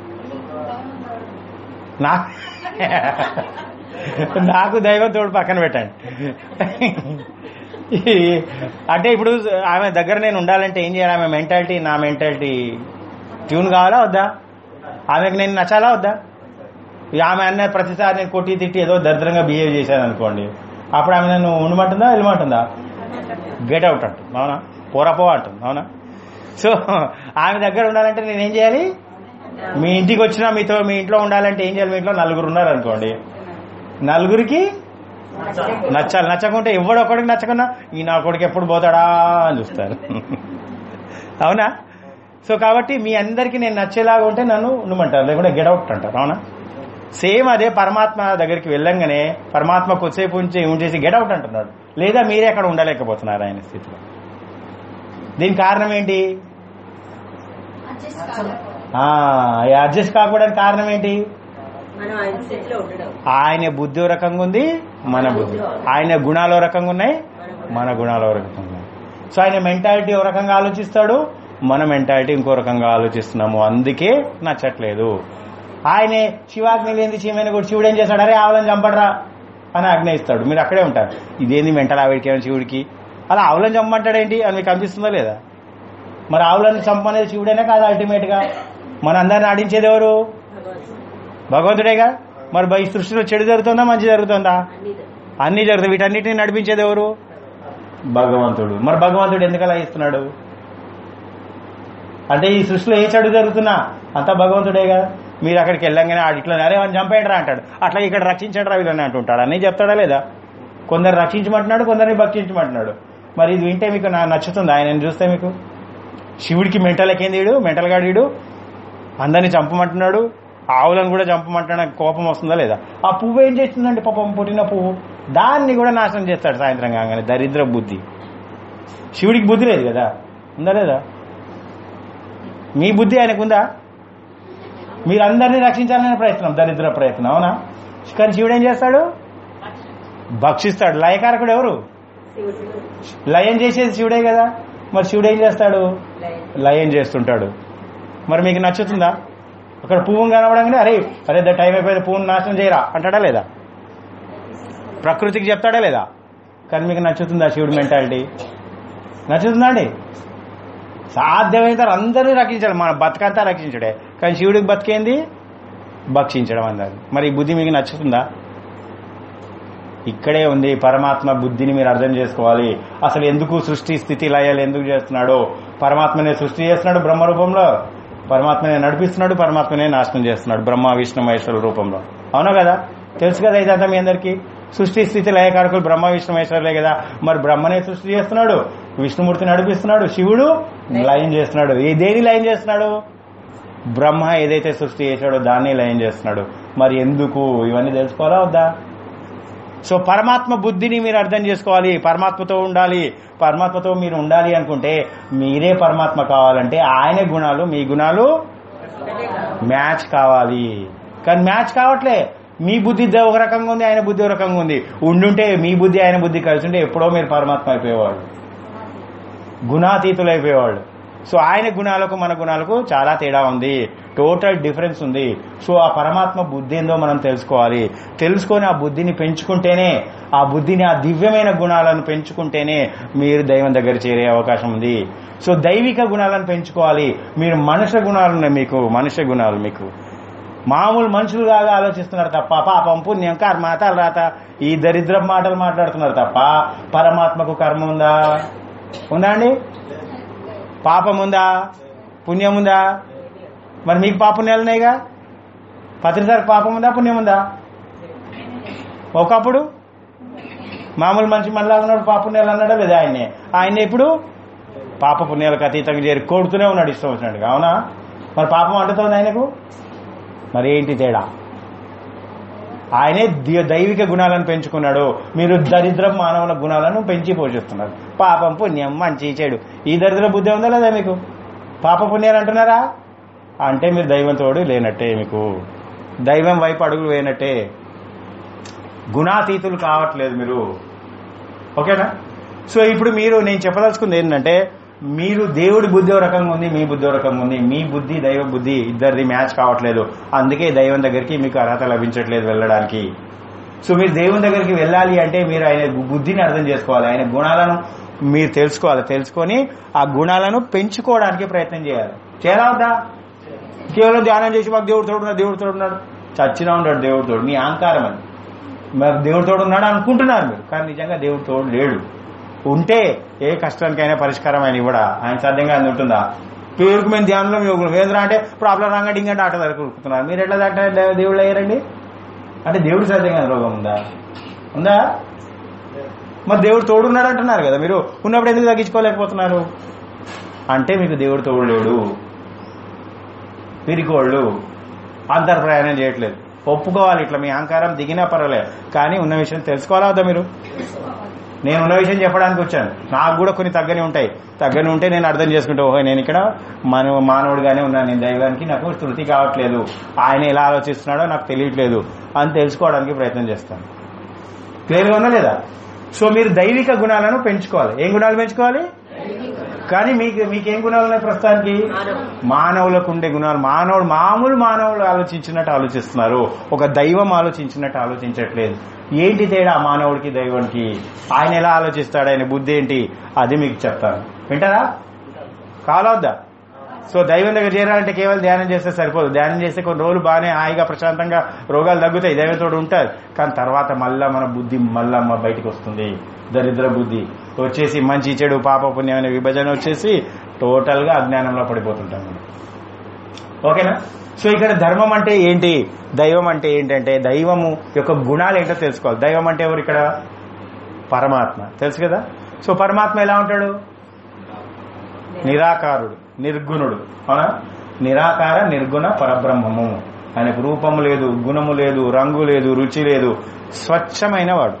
Speaker 1: నా నాకు దైవం తోడు పక్కన పెట్టండి అంటే ఇప్పుడు ఆమె దగ్గర నేను ఉండాలంటే ఏం చేయాలి ఆమె మెంటాలిటీ నా మెంటాలిటీ ట్యూన్ కావాలా వద్దా ఆమెకు నేను నచ్చాలా వద్దా ఇక ఆమె అన్న ప్రతిసారి నేను కొట్టి తిట్టి ఏదో దరిద్రంగా బిహేవ్ చేశాను అనుకోండి అప్పుడు ఆమె నన్ను ఉండమంటుందా వెళ్ళమంటుందా గెట్ అవుట్ అంటుంది అవునా పోరాపో అంటుంది అవునా సో ఆమె దగ్గర ఉండాలంటే నేనేం చేయాలి మీ ఇంటికి వచ్చినా మీతో మీ ఇంట్లో ఉండాలంటే ఏం చేయాలి మీ ఇంట్లో నలుగురు ఉన్నారు అనుకోండి నలుగురికి నచ్చాలి నచ్చకుంటే ఎవడు ఒకడికి నచ్చకున్నా ఈ నా కొడుకు ఎప్పుడు పోతాడా అని చూస్తారు అవునా సో కాబట్టి మీ అందరికీ నేను నచ్చేలాగా ఉంటే నన్ను ఉండమంటారు లేకుంటే గెట్ అవుట్ అంటారు అవునా సేమ్ అదే పరమాత్మ దగ్గరికి వెళ్ళంగానే పరమాత్మ కొద్దిసేపు ఉంచి ఉంచేసి గెట్ అవుట్ అంటున్నాడు లేదా మీరే అక్కడ ఉండలేకపోతున్నారు ఆయన స్థితిలో దీనికి కారణం ఏంటి అడ్జస్ట్ కాకపోవడానికి కారణం ఏంటి
Speaker 4: మనం ఆయన స్థితిలో ఉండడం
Speaker 1: ఆయన బుద్ధి ఓ రకంగా ఉంది మన బుద్ధి ఆయన గుణాలు ఓ రకంగా ఉన్నాయి మన గుణాలు ఓ రకంగా ఉన్నాయి సో ఆయన మెంటాలిటీ ఓ రకంగా ఆలోచిస్తాడు మన మెంటాలిటీ ఇంకో రకంగా ఆలోచిస్తున్నాము అందుకే నచ్చట్లేదు ఆయనే శివాజ్ఞ లేని చీమైన కూడా శివుడు ఏం చేస్తాడు అరే ఆవులను చంపడరా అని ఆజ్ఞ ఇస్తాడు మీరు అక్కడే ఉంటారు ఇదేంది మెంటల్ ఆవిడికి ఏమైనా శివుడికి అలా ఆవులను చంపమంటాడేంటి అని మీకు అనిపిస్తుందా లేదా మరి ఆవులను చంపనేది శివుడేనా కాదు అల్టిమేట్ గా మన అందరిని ఆడించేది ఎవరు భగవంతుడేగా మరి ఈ సృష్టిలో చెడు జరుగుతుందా మంచి జరుగుతుందా
Speaker 4: అన్ని
Speaker 1: అన్ని జరుగుతాయి వీటన్నిటిని నడిపించేది ఎవరు భగవంతుడు మరి భగవంతుడు ఎందుకు అలా ఇస్తున్నాడు అంటే ఈ సృష్టిలో ఏ చెడు జరుగుతున్నా అంతా భగవంతుడేగా మీరు అక్కడికి వెళ్ళంగానే ఆడు ఇట్లా అరే వాడిని చంపేయండి రా అంటాడు అట్లా ఇక్కడ రక్షించండి రా వీళ్ళని అంటుంటాడు అన్నీ చెప్తాడా లేదా కొందరు రక్షించమంటున్నాడు కొందరిని భక్షించమంటున్నాడు మరి ఇది వింటే మీకు నా నచ్చుతుంది ఆయన చూస్తే మీకు శివుడికి మెంటల్ ఎక్కింది మెంటల్ గాడు వీడు అందరిని చంపమంటున్నాడు ఆవులను కూడా చంపమంటున్నా కోపం వస్తుందా లేదా ఆ పువ్వు ఏం చేస్తుందండి పాపం పుట్టిన పువ్వు దాన్ని కూడా నాశనం చేస్తాడు సాయంత్రం కాగానే దరిద్ర బుద్ధి శివుడికి బుద్ధి లేదు కదా ఉందా లేదా మీ బుద్ధి ఆయనకు ఉందా మీరందరినీ రక్షించాలనే ప్రయత్నం దరిద్ర ప్రయత్నం అవునా కానీ శివుడు ఏం చేస్తాడు భక్షిస్తాడు లయకారకుడు ఎవరు
Speaker 4: శివుడు
Speaker 1: లయం చేసేది శివుడే కదా మరి శివుడు ఏం చేస్తాడు
Speaker 4: లయం.
Speaker 1: లయం చేస్తుంటాడు మరి మీకు నచ్చుతుందా అక్కడ పువ్వు కనబడంగానే అరే అరే ద టైం అయిపోయింది పువ్వును నాశనం చేయరా అంటాడా లేదా ప్రకృతికి చెప్తాడా లేదా కానీ మీకు నచ్చుతుందా శివుడి మెంటాలిటీ నచ్చుతుందా అండి సాధ్యమైనంత అందరినీ రక్షించాడు మన బతకంతా రక్షించడే కానీ శివుడికి బతికేంది భక్షించడం అన్నారు మరి ఈ బుద్ధి మీకు నచ్చుతుందా ఇక్కడే ఉంది పరమాత్మ బుద్ధిని మీరు అర్థం చేసుకోవాలి అసలు ఎందుకు సృష్టి స్థితి లయాలు ఎందుకు చేస్తున్నాడో పరమాత్మనే సృష్టి చేస్తున్నాడు బ్రహ్మ రూపంలో పరమాత్మనే నడిపిస్తున్నాడు పరమాత్మనే నాశనం చేస్తున్నాడు బ్రహ్మ విష్ణు మహేశ్వర రూపంలో అవునా కదా తెలుసు కదా ఇదంతా మీ అందరికీ సృష్టి స్థితి లయకారకులు బ్రహ్మ విష్ణు మహేశ్వరులే కదా మరి బ్రహ్మనే సృష్టి చేస్తున్నాడు విష్ణుమూర్తి నడిపిస్తున్నాడు శివుడు లయం చేస్తున్నాడు ఏ దేని లయం చేస్తున్నాడు బ్రహ్మ ఏదైతే సృష్టి చేశాడో దాన్ని లయం చేస్తున్నాడు మరి ఎందుకు ఇవన్నీ తెలుసుకోవాలా వద్దా సో పరమాత్మ బుద్ధిని మీరు అర్థం చేసుకోవాలి పరమాత్మతో ఉండాలి పరమాత్మతో మీరు ఉండాలి అనుకుంటే మీరే పరమాత్మ కావాలంటే ఆయన గుణాలు మీ గుణాలు మ్యాచ్ కావాలి కానీ మ్యాచ్ కావట్లే మీ బుద్ధి ఒక రకంగా ఉంది ఆయన బుద్ధి ఒక రకంగా ఉంది ఉండుంటే మీ బుద్ధి ఆయన బుద్ధి కలిసి ఉంటే ఎప్పుడో మీరు పరమాత్మ అయిపోయేవాళ్ళు గుణాతీతులు అయిపోయేవాళ్ళు సో ఆయన గుణాలకు మన గుణాలకు చాలా తేడా ఉంది టోటల్ డిఫరెన్స్ ఉంది సో ఆ పరమాత్మ బుద్ధి ఏందో మనం తెలుసుకోవాలి తెలుసుకొని ఆ బుద్ధిని పెంచుకుంటేనే ఆ బుద్ధిని ఆ దివ్యమైన గుణాలను పెంచుకుంటేనే మీరు దైవం దగ్గర చేరే అవకాశం ఉంది సో దైవిక గుణాలను పెంచుకోవాలి మీరు మనుష్య గుణాలు ఉన్నాయి మీకు మనుష్య గుణాలు మీకు మామూలు మనుషులుగా ఆలోచిస్తున్నారు తప్ప పాపం పుణ్యం కర్మ తలరాత ఈ దరిద్ర మాటలు మాట్లాడుతున్నారు తప్ప పరమాత్మకు కర్మ ఉందా ఉందా అండి పాపం ఉందా పుణ్యం ఉందా మరి మీకు పాపుణ్యాలు ఉన్నాయిగా పత్రిసారి పాపం ఉందా పుణ్యం ఉందా ఒకప్పుడు మామూలు మనిషి మనలా ఉన్నాడు పాపుణ్యాలు అన్నాడా లేదా ఆయన్ని ఆయన ఇప్పుడు పాప పుణ్యాలకు అతీతంగా చేరి కొడుతూనే ఉన్నాడు ఇష్టం వచ్చినట్టుగా అవునా మరి పాపం అంటుతోంది ఆయనకు మరి ఏంటి తేడా ఆయనే ది- దైవిక గుణాలను పెంచుకున్నాడు మీరు దరిద్రం మానవుల గుణాలను పెంచి పోషిస్తున్నారు పాపం పుణ్యం మంచి చెడు ఈ దరిద్ర బుద్ధి ఉందా లేదా మీకు పాప పుణ్యాలు అంటున్నారా అంటే మీరు దైవంతోడు లేనట్టే మీకు దైవం వైపు అడుగులు వేయనట్టే గుణాతీతులు కావట్లేదు మీరు ఓకేనా సో ఇప్పుడు మీరు నేను చెప్పదలుచుకుంది ఏంటంటే మీరు దేవుడి బుద్ధి ఒక రకంగా ఉంది మీ బుద్ధి ఒక రకంగా ఉంది మీ బుద్ధి దైవ బుద్ధి ఇద్దరిది మ్యాచ్ కావట్లేదు అందుకే దైవం దగ్గరికి మీకు అర్హత లభించట్లేదు వెళ్ళడానికి సో మీరు దేవుని దగ్గరికి వెళ్ళాలి అంటే మీరు ఆయన బుద్ధిని అర్థం చేసుకోవాలి ఆయన గుణాలను మీరు తెలుసుకోవాలి తెలుసుకొని ఆ గుణాలను పెంచుకోవడానికి ప్రయత్నం చేయాలి చేయాలా వద్దా కేవలం ధ్యానం చేసి మాకు దేవుడు తోడున్నాడు దేవుడు తోడున్నాడు చచ్చినా ఉన్నాడు దేవుడు తోడు మీ అహంకారం అది మరి దేవుడు తోడు ఉన్నాడు అనుకుంటున్నారు మీరు కానీ నిజంగా దేవుడు తోడు లేడు ఉంటే ఏ కష్టానికైనా పరిష్కారం ఆయన ఇవ్వడా ఆయన సాధ్యంగా అది ఉంటుందా పేరుకు మేము ధ్యానంలో యోగులు వేదరా అంటే ప్రాబ్లం రాగా డింగంటే ఆట దొరుకుతున్నారు మీరు ఎట్లా దాంట్లో దేవుళ్ళు అయ్యారండి అంటే దేవుడు సాధ్యంగా రోగం ఉందా ఉందా మరి దేవుడు తోడున్నాడు అంటున్నారు కదా మీరు ఉన్నప్పుడు ఎందుకు తగ్గించుకోలేకపోతున్నారు అంటే మీకు దేవుడు తోడు లేడు పిరికోళ్ళు అంతర్ ప్రయాణం చేయట్లేదు ఒప్పుకోవాలి ఇట్లా మీ అహంకారం దిగినా పర్వాలేదు కానీ ఉన్న విషయం తెలుసుకోవాలా వద్దా మీరు నేను ఉన్న విషయం చెప్పడానికి వచ్చాను నాకు కూడా కొన్ని తగ్గని ఉంటాయి తగ్గని ఉంటే నేను అర్థం చేసుకుంటే ఓహో నేను ఇక్కడ మన మానవుడిగానే ఉన్నాను నేను దైవానికి నాకు శృతి కావట్లేదు ఆయన ఎలా ఆలోచిస్తున్నాడో నాకు తెలియట్లేదు అని తెలుసుకోవడానికి ప్రయత్నం చేస్తాను క్లియర్గా ఉందా లేదా సో మీరు దైవిక గుణాలను పెంచుకోవాలి ఏం గుణాలు పెంచుకోవాలి కానీ మీకు మీకేం గుణాలు ఉన్నాయి ప్రస్తుతానికి మానవులకు ఉండే గుణాలు మానవుడు మామూలు మానవులు ఆలోచించినట్టు ఆలోచిస్తున్నారు ఒక దైవం ఆలోచించినట్టు ఆలోచించట్లేదు ఏంటి తేడా మానవుడికి దైవానికి ఆయన ఎలా ఆలోచిస్తాడు ఆయన బుద్ధి ఏంటి అది మీకు చెప్తాను వింటారా కాలవద్దా సో దైవం దగ్గర చేరాలంటే కేవలం ధ్యానం చేస్తే సరిపోదు ధ్యానం చేస్తే కొన్ని రోజులు బాగానే హాయిగా ప్రశాంతంగా రోగాలు తగ్గుతాయి దైవంతో ఉంటారు కానీ తర్వాత మళ్ళా మన బుద్ధి మళ్ళా మా బయటికి వస్తుంది దరిద్ర బుద్ధి వచ్చేసి మంచి చెడు పాప పుణ్యం అనే విభజన వచ్చేసి టోటల్ గా అజ్ఞానంలో పడిపోతుంటాం మనం ఓకేనా సో ఇక్కడ ధర్మం అంటే ఏంటి దైవం అంటే ఏంటంటే దైవము యొక్క గుణాలు ఏంటో తెలుసుకోవాలి దైవం అంటే ఎవరు ఇక్కడ పరమాత్మ తెలుసు కదా సో పరమాత్మ ఎలా ఉంటాడు నిరాకారుడు నిర్గుణుడు అవునా నిరాకార నిర్గుణ పరబ్రహ్మము ఆయనకు రూపము లేదు గుణము లేదు రంగు లేదు రుచి లేదు స్వచ్ఛమైన వాడు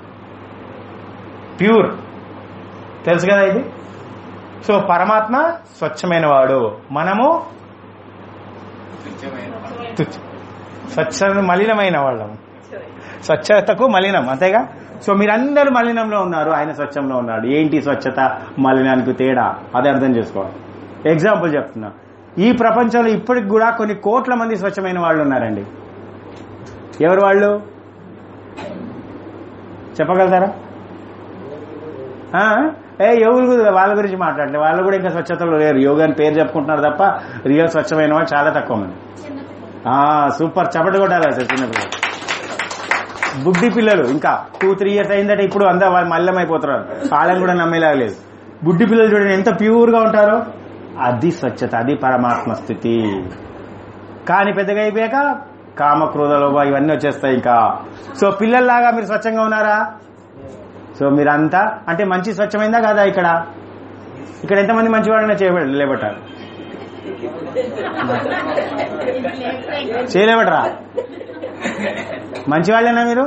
Speaker 1: ప్యూర్ తెలుసు కదా ఇది సో పరమాత్మ స్వచ్ఛమైన వాడు మనము తుచ్చ- స్వచ్ఛ మలినమైన వాళ్ళము స్వచ్ఛతకు మలినం అంతేగా సో మీరందరూ మలినంలో ఉన్నారు ఆయన స్వచ్ఛంలో ఉన్నాడు ఏంటి స్వచ్ఛత మలినానికి తేడా అదే అర్థం చేసుకోవాలి ఎగ్జాంపుల్ చెప్తున్నా ఈ ప్రపంచంలో ఇప్పటికి కూడా కొన్ని కోట్ల మంది స్వచ్ఛమైన వాళ్ళు ఉన్నారండి ఎవరు వాళ్ళు చెప్పగలుగుతారా ఆ? ఏ యోగులు కూడా వాళ్ళ గురించి మాట్లాడలేదు వాళ్ళు కూడా ఇంకా స్వచ్ఛతలో లేరు యోగా అని పేరు చెప్పుకుంటున్నారు తప్ప రియల్ స్వచ్ఛమైన వాళ్ళు చాలా తక్కువ మంది ఆ, సూపర్ చపట కొట్టాలి అసలు చిన్నపిల్లలు బుడ్డి పిల్లలు ఇంకా టూ త్రీ ఇయర్స్ అయిందంటే ఇప్పుడు అంతా వాళ్ళు మల్లెం అయిపోతున్నారు వాళ్ళని కూడా నమ్మేలాగా లేదు బుడ్డి పిల్లలు చూడండి ఎంత ప్యూర్ గా ఉంటారో అది స్వచ్ఛత అది పరమాత్మ స్థితి కానీ పెద్దగా అయిపోయాక కామ క్రోధ లోభ ఇవన్నీ వచ్చేస్తాయి ఇంకా సో పిల్లల్లాగా మీరు స్వచ్ఛంగా ఉన్నారా సో మీరంతా అంటే మంచి స్వచ్ఛమైందా కాదా ఇక్కడ ఇక్కడ ఎంతమంది మంచి వాళ్ళని చేయబడి లేబట్టారు చేయలేబట్రా మంచి వాళ్ళేనా మీరు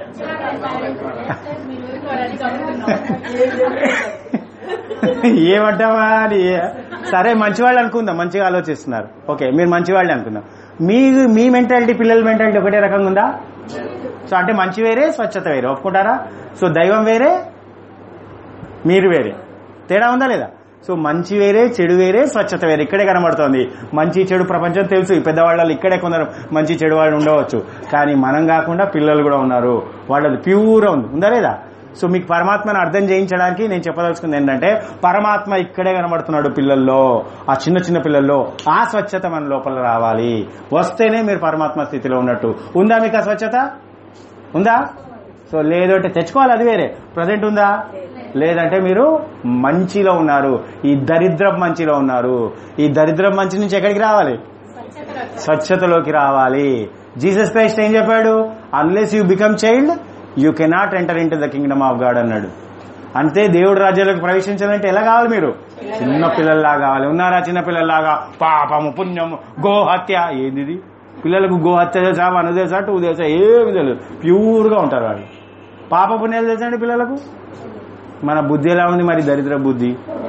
Speaker 1: ఏమంటావా అని సరే మంచివాళ్ళు అనుకుందాం మంచిగా ఆలోచిస్తున్నారు ఓకే మీరు మంచివాళ్ళే అనుకుందాం మీ మీ మెంటాలిటీ పిల్లల మెంటాలిటీ ఒకటే రకంగా ఉందా సో అంటే మంచి వేరే స్వచ్ఛత వేరే ఒప్పుకుంటారా సో దైవం వేరే మీరు వేరే తేడా ఉందా లేదా సో మంచి వేరే చెడు వేరే స్వచ్ఛత వేరే ఇక్కడే కనబడుతోంది మంచి చెడు ప్రపంచం తెలుసు ఈ పెద్దవాళ్ళు ఇక్కడే కొందరు మంచి చెడు వాళ్ళు ఉండవచ్చు కానీ మనం కాకుండా పిల్లలు కూడా ఉన్నారు వాళ్ళది ప్యూర్ ఉంది ఉందా లేదా సో మీకు పరమాత్మను అర్థం చేయించడానికి నేను చెప్పదలుచుకుంది ఏంటంటే పరమాత్మ ఇక్కడే కనబడుతున్నాడు పిల్లల్లో ఆ చిన్న చిన్న పిల్లల్లో ఆ స్వచ్ఛత మన లోపల రావాలి వస్తేనే మీరు పరమాత్మ స్థితిలో ఉన్నట్టు ఉందా మీకు ఆ స్వచ్ఛత ఉందా సో లేదు అంటే తెచ్చుకోవాలి అది వేరే ప్రజెంట్ ఉందా లేదంటే మీరు మంచిలో ఉన్నారు ఈ దరిద్రం మంచిలో ఉన్నారు ఈ దరిద్రం మంచి నుంచి ఎక్కడికి రావాలి స్వచ్ఛతలోకి రావాలి జీసస్ క్రైస్ట్ ఏం చెప్పాడు unless you become child you cannot enter into the kingdom of God అన్నాడు అంతే దేవుడు రాజ్యాలకు ప్రవేశించాలంటే ఎలా కావాలి మీరు చిన్న పిల్లల్లా కావాలి ఉన్నారా చిన్న పిల్లల్లాగా పాపము పుణ్యము గోహత్య ఏంది ఇది? పిల్లలకు గోహత్య తెలుసా మన తెలుసా టూ తెలుసా ఏమి తెలియదు ప్యూర్ గా ఉంటారు వాళ్ళు పాప పుణ్యాలు తెలుసా అండి పిల్లలకు మన బుద్ధి ఎలా ఉంది మరి దరిద్ర బుద్ధి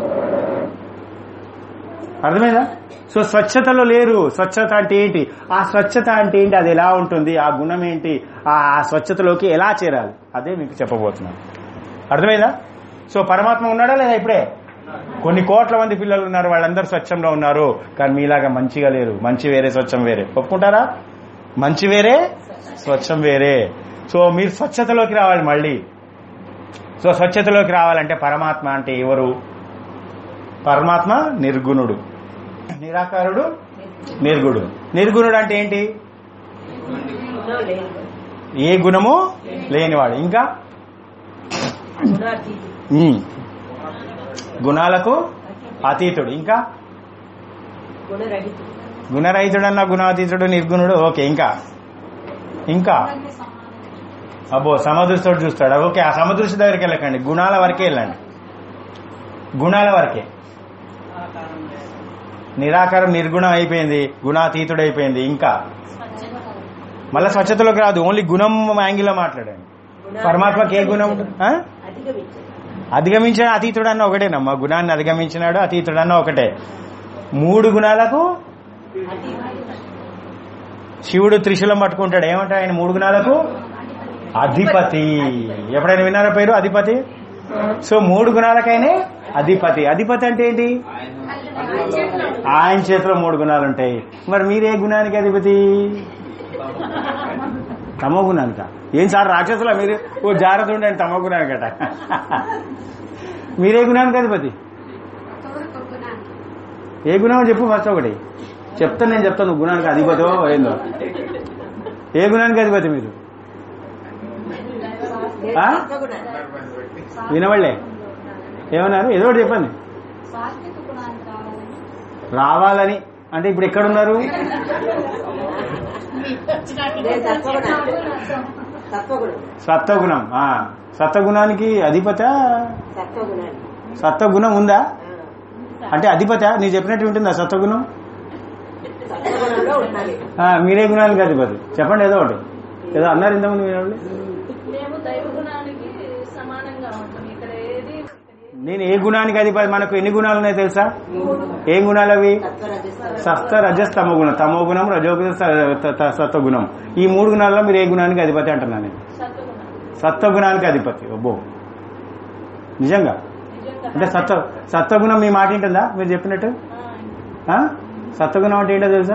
Speaker 1: అర్థమైందా సో స్వచ్ఛతలో లేరు స్వచ్ఛత అంటే ఏంటి ఆ స్వచ్ఛత అంటే ఏంటి అది ఎలా ఉంటుంది ఆ గుణం ఏంటి ఆ ఆ స్వచ్ఛతలోకి ఎలా చేరాలి అదే మీకు చెప్పబోతున్నాను అర్థమైందా సో పరమాత్మ ఉన్నాడా లేదా ఇప్పుడే కొన్ని కోట్ల మంది పిల్లలు ఉన్నారు వాళ్ళందరూ స్వచ్ఛంలో ఉన్నారు కానీ మీలాగా మంచిగా లేరు మంచి వేరే స్వచ్ఛం వేరే ఒప్పుకుంటారా మంచి వేరే స్వచ్ఛం వేరే సో మీరు స్వచ్ఛతలోకి రావాలి మళ్ళీ సో స్వచ్ఛతలోకి రావాలంటే పరమాత్మ అంటే ఎవరు పరమాత్మ నిర్గుణుడు నిరాకారుడు నిర్గుణుడు నిర్గుణుడు అంటే ఏంటి
Speaker 4: గుణం లేదు
Speaker 1: ఏ గుణము లేనివాడు ఇంకా
Speaker 4: గుణాతీతుడు
Speaker 1: ఉమ్. గుణాలకు అతీతుడు ఇంకా
Speaker 4: గుణరహితుడు
Speaker 1: గుణరహితుడన్న గుణాతీతుడు నిర్గుణుడు ఓకే ఇంకా ఇంకా అబ్బో సమదృష్టితో చూస్తాడు ఓకే ఆ సమదృష్టి దగ్గరికి వెళ్ళకండి గుణాల వరకే వెళ్ళండి గుణాల వరకే నిరాకారం నిర్గుణం అయిపోయింది గుణాతీతుడు అయిపోయింది ఇంకా మళ్ళీ స్వచ్ఛతలోకి రాదు ఓన్లీ గుణం యాంగిల్లో మాట్లాడండి పరమాత్మకి ఏ గుణం ఉంటుంది ఆ?
Speaker 4: అధిగమించాడు
Speaker 1: అధిగమించిన అతీతుడు అన్న ఒకటేనమ్మా గుణాన్ని అధిగమించినాడు అతీతుడు అన్న ఒకటే మూడు గుణాలకు శివుడు త్రిశూలం పట్టుకుంటాడు ఏమంటాడు ఆయన మూడు గుణాలకు అధిపతి ఎప్పుడైనా విన్నారా పేరు అధిపతి సో మూడు గుణాలకైనా అధిపతి అధిపతి అంటే ఏంటి ఆయన చేతిలో మూడు గుణాలు ఉంటాయి మరి మీరే గుణానికి అధిపతి తమో గుణానిక ఏం సార్ రాక్షసులా మీరు ఓ జాగ్రత్త ఉండండి తమో గుణానికట మీరే గుణానికి అధిపతి ఏ గుణం చెప్పు ఫస్ట్ ఒకటి చెప్తాను నేను చెప్తాను నువ్వు గుణానికి అధిపతో ఏందో ఏ గుణానికి అధిపతి మీరు ఆ?
Speaker 4: సత్వగుణాలు.
Speaker 1: వినవళ్ళే ఏమన్నారు ఏదో ఒకటి చెప్పండి రావాలని అంటే ఇప్పుడు ఎక్కడున్నారు
Speaker 4: నేను సత్వగుణాలు. సత్వగుణం
Speaker 1: సత్వగుణం ఆ, సత్వగుణానికి అధిపత
Speaker 4: సత్వగుణాలు
Speaker 1: సత్వగుణం ఉందా
Speaker 4: ఆ.
Speaker 1: అంటే అధిపత నీకు చెప్పినట్టు ఉంటుందా సత్వగుణం
Speaker 4: సత్వగుణంలో ఉండాలి
Speaker 1: ఆ, మీరే గుణానికి అధిపతి చెప్పండి ఏదో ఒకటి ఏదో అన్నారు ఇంతకుముందు వినవాళ్ళు
Speaker 3: మేము దైవ గుణానికి సమానంగా ఉంటాం ఇక్కడ ఏది
Speaker 1: నేను ఏ గుణానికి అధిపతి మనకు ఎన్ని గుణాలు ఉన్నాయో తెలుసా ఏం గుణాలు అవి
Speaker 4: సత్వరజస్సు
Speaker 1: సప్త రజస్ తమో గుణం తమో గుణం రజోగుణం స- త- సత్వగుణం ఈ మూడు గుణాల్లో మీరు ఏ గుణానికి అధిపతి అంటున్నాను నేను
Speaker 3: సత్వగుణం
Speaker 1: సత్వగుణానికి అధిపతి అబ్బో నిజంగా
Speaker 3: నిజంగా
Speaker 1: అంటే సత్వ సత్వగుణం మీ మాట ఏంటుందా మీరు చెప్పినట్టు
Speaker 3: ఆ,
Speaker 1: ఆ? సత్వగుణం అంటే ఏంటో తెలుసా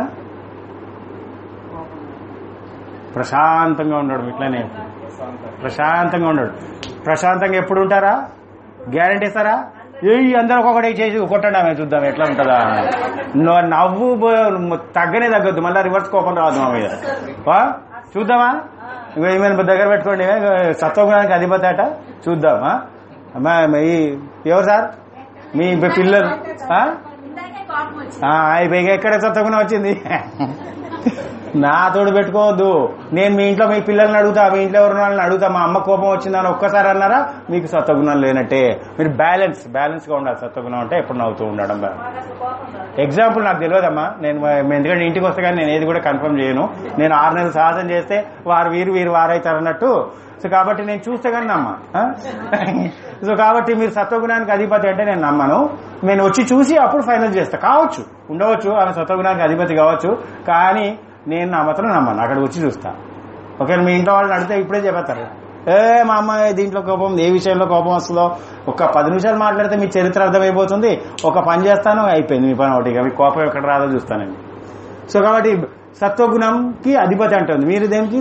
Speaker 1: ప్రశాంతంగా ఉన్నాడు ఇట్లానే ప్రశాంతంగా ఉన్నాడు ప్రశాంతంగా ఎప్పుడు ఉంటారా గ్యారంటీ ఇస్తారా ఏయ్ అందరూ ఒక్కొక్కటి చేసి కొట్టండి ఆమె చూద్దాం ఎట్లా ఉంటుందా నువ్వు నవ్వు బో- తగ్గనే తగ్గొద్దు మళ్ళీ రివర్స్ కోపం రాదు మా మీద వా? చూద్దామా ఇగో ఈమెను దగ్గర పెట్టుకోండి ఇగో సత్వగుణానికి అధిపతి అట చూద్దామా అమ్మా ఈ ఎవరు సార్ మీ పిల్లలు ఆ? ఆ, అయిపోయి ఎక్కడ సత్వగుణం వచ్చింది నా తోడు పెట్టుకోవద్దు నేను మీ ఇంట్లో మీ పిల్లల్ని అడుగుతా మీ ఇంట్లో ఎవరు వాళ్ళని అడుగుతా మా అమ్మ కోపం వచ్చిందని ఒక్కసారి అన్నారా మీకు సత్వగుణం లేనట్టే మీరు బ్యాలెన్స్ బ్యాలెన్స్ గా ఉండాలి సత్వగుణం అంటే ఎప్పుడు నవ్వుతూ ఉండడం
Speaker 3: మాకు అసలు కోపం రాదు
Speaker 1: ఎగ్జాంపుల్ నాకు తెలియదమ్మా నేను మ- ఎందుకంటే ఇంటికి వస్తే కానీ నేను ఏది కూడా కన్ఫర్మ్ చేయను నేను ఆరు నెలలు సాహసం చేస్తే వారు వీరు వీరు వారైతారు అన్నట్టు సో కాబట్టి నేను చూస్తే కానీ నమ్మ ఆ? సో కాబట్టి మీరు సత్వగుణానికి అధిపతి అంటే నేను నమ్మను నేను వచ్చి చూసి అప్పుడు ఫైనల్ చేస్తా కావచ్చు ఉండవచ్చు ఆమె సత్వగుణానికి అధిపతి కావచ్చు కానీ నేను నా మాత్రం నమ్మను అక్కడ వచ్చి చూస్తా ఓకే మీ ఇంట్లో వాళ్ళని అడిగితే ఇప్పుడే చెప్పేస్తారు ఏ మా అమ్మాయి దీంట్లో కోపం ఏ విషయంలో కోపం వస్తుందో ఒక పది నిమిషాలు మాట్లాడితే మీ చరిత్ర అర్థమైపోతుంది ఒక పని చేస్తాను అయిపోయింది మీ పని ఒకటి ఇక మీ కోపం ఎక్కడ రాదో చూస్తానండి సో కాబట్టి సత్వగుణంకి అధిపతి అంటుంది మీరు దేనికి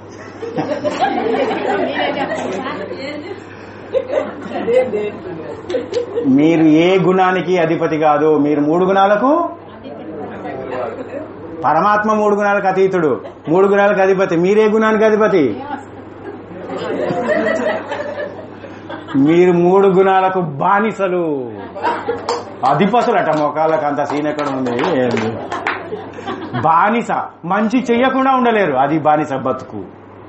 Speaker 1: మీరు ఏ గుణానికి అధిపతి కాదు మీరు మూడు గుణాలకు పరమాత్మ మూడు గుణాలకు అతీతుడు మూడు గుణాలకు అధిపతి మీరే గుణానికి అధిపతి మీరు మూడు గుణాలకు బానిసలు అధిపతులు అట మొకాళ్ళకి అంత సీన్ ఎక్కడ ఉంది ఏంది? బానిస మంచి చెయ్యకుండా ఉండలేరు అది బానిస బతుకు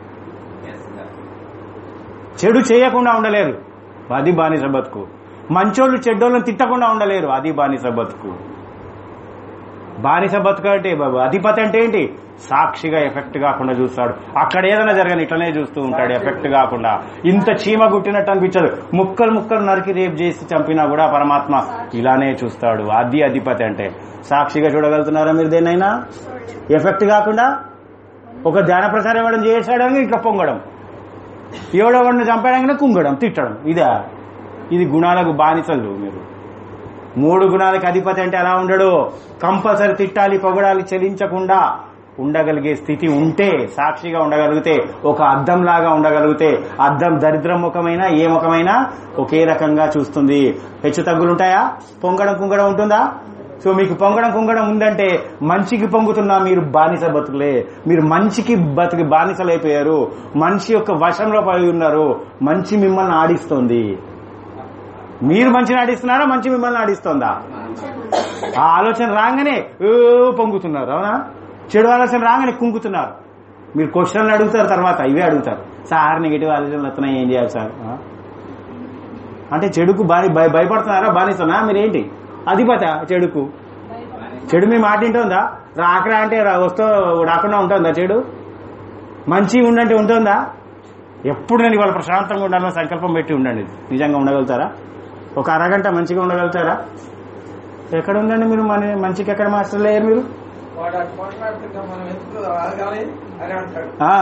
Speaker 1: చెడు చేయకుండా ఉండలేరు అది బానిస బతుకు మంచోళ్ళు చెడ్డోళ్ళని తిట్టకుండా ఉండలేరు అది బానిస బతుకు బానిస బతుకు అంటే బాబు అధిపతి అంటే ఏంటి సాక్షిగా ఎఫెక్ట్ కాకుండా చూస్తాడు అక్కడ ఏదైనా జరగని ఇట్లనే చూస్తూ ఉంటాడు ఎఫెక్ట్ కాకుండా ఇంత చీమ గుట్టినట్టు అనిపించదు ముక్కలు ముక్కలు నరికి రేపు చేసి చంపినా కూడా పరమాత్మ ఇలానే చూస్తాడు అది అధిపతి అంటే సాక్షిగా చూడగలుగుతున్నారా మీరు దేన్నైనా ఎఫెక్ట్ కాకుండా ఒక ధ్యాన ప్రసారం ఇవ్వడం చేసాడని ఇట్లా పొంగడం ఎవడో వాడిని చంపడానికి కుంగడం తిట్టడం ఇదా ఇది గుణాలకు బానిసలు మీరు మూడు గుణాలకు అధిపతి అంటే ఎలా ఉండడు కంపల్సరీ తిట్టాలి పొగడాలి చెలించకుండా ఉండగలిగే స్థితి ఉంటే సాక్షిగా ఉండగలిగితే ఒక అద్దం లాగా ఉండగలిగితే అద్దం దరిద్ర ముఖమైనా ఏ ముఖమైనా ఒకే రకంగా చూస్తుంది హెచ్చు తగ్గులుంటాయా పొంగడం కుంగడం ఉంటుందా సో మీకు పొంగడం కుంగడం ఉందంటే మంచికి పొంగుతున్నా మీరు బానిస బతుకులే మీరు మంచికి బతికి బానిసలైపోయారు మనిషి యొక్క వశంలో పడి ఉన్నారు మంచి మిమ్మల్ని ఆడిస్తోంది మీరు మంచిని ఆడిస్తున్నారా మంచి మిమ్మల్ని ఆడిస్తోందా ఆ ఆలోచన రాగానే ఓ పొంగుతున్నారు అవునా చెడు ఆలోచన రాగానే కుంగుతున్నారు మీరు క్వశ్చన్లు అడుగుతారు తర్వాత ఇవే అడుగుతారు సార్ నెగిటివ్ ఆలోచనలు వస్తున్నాయి ఏం చేయాలి సార్ ఆ? అంటే చెడుకు బాని భయ- భయపడుతున్నారా బానిసనా మీరేంటి అధిపత చెడుకు చెడు మీ మాట వింటుందా రాకరా అంటే రా- వస్తూ రాకుండా ఉంటుందా చెడు మంచి ఉండంటే ఉంటుందా ఎప్పుడు నేను ఇవాళ ప్రశాంతంగా ఉండాలని సంకల్పం పెట్టి ఉండండి నిజంగా ఉండగలుగుతారా ఒక అరగంట మంచిగా ఉండగలుగుతారా ఎక్కడ ఉండండి మీరు మన మంచికి ఎక్కడ మాస్టర్ లేరు మీరు
Speaker 2: వాడు అటు మాట్లాడుతుంటే మనం ఎందుకు ఆగాలి అని అంటాడు
Speaker 1: ఆ.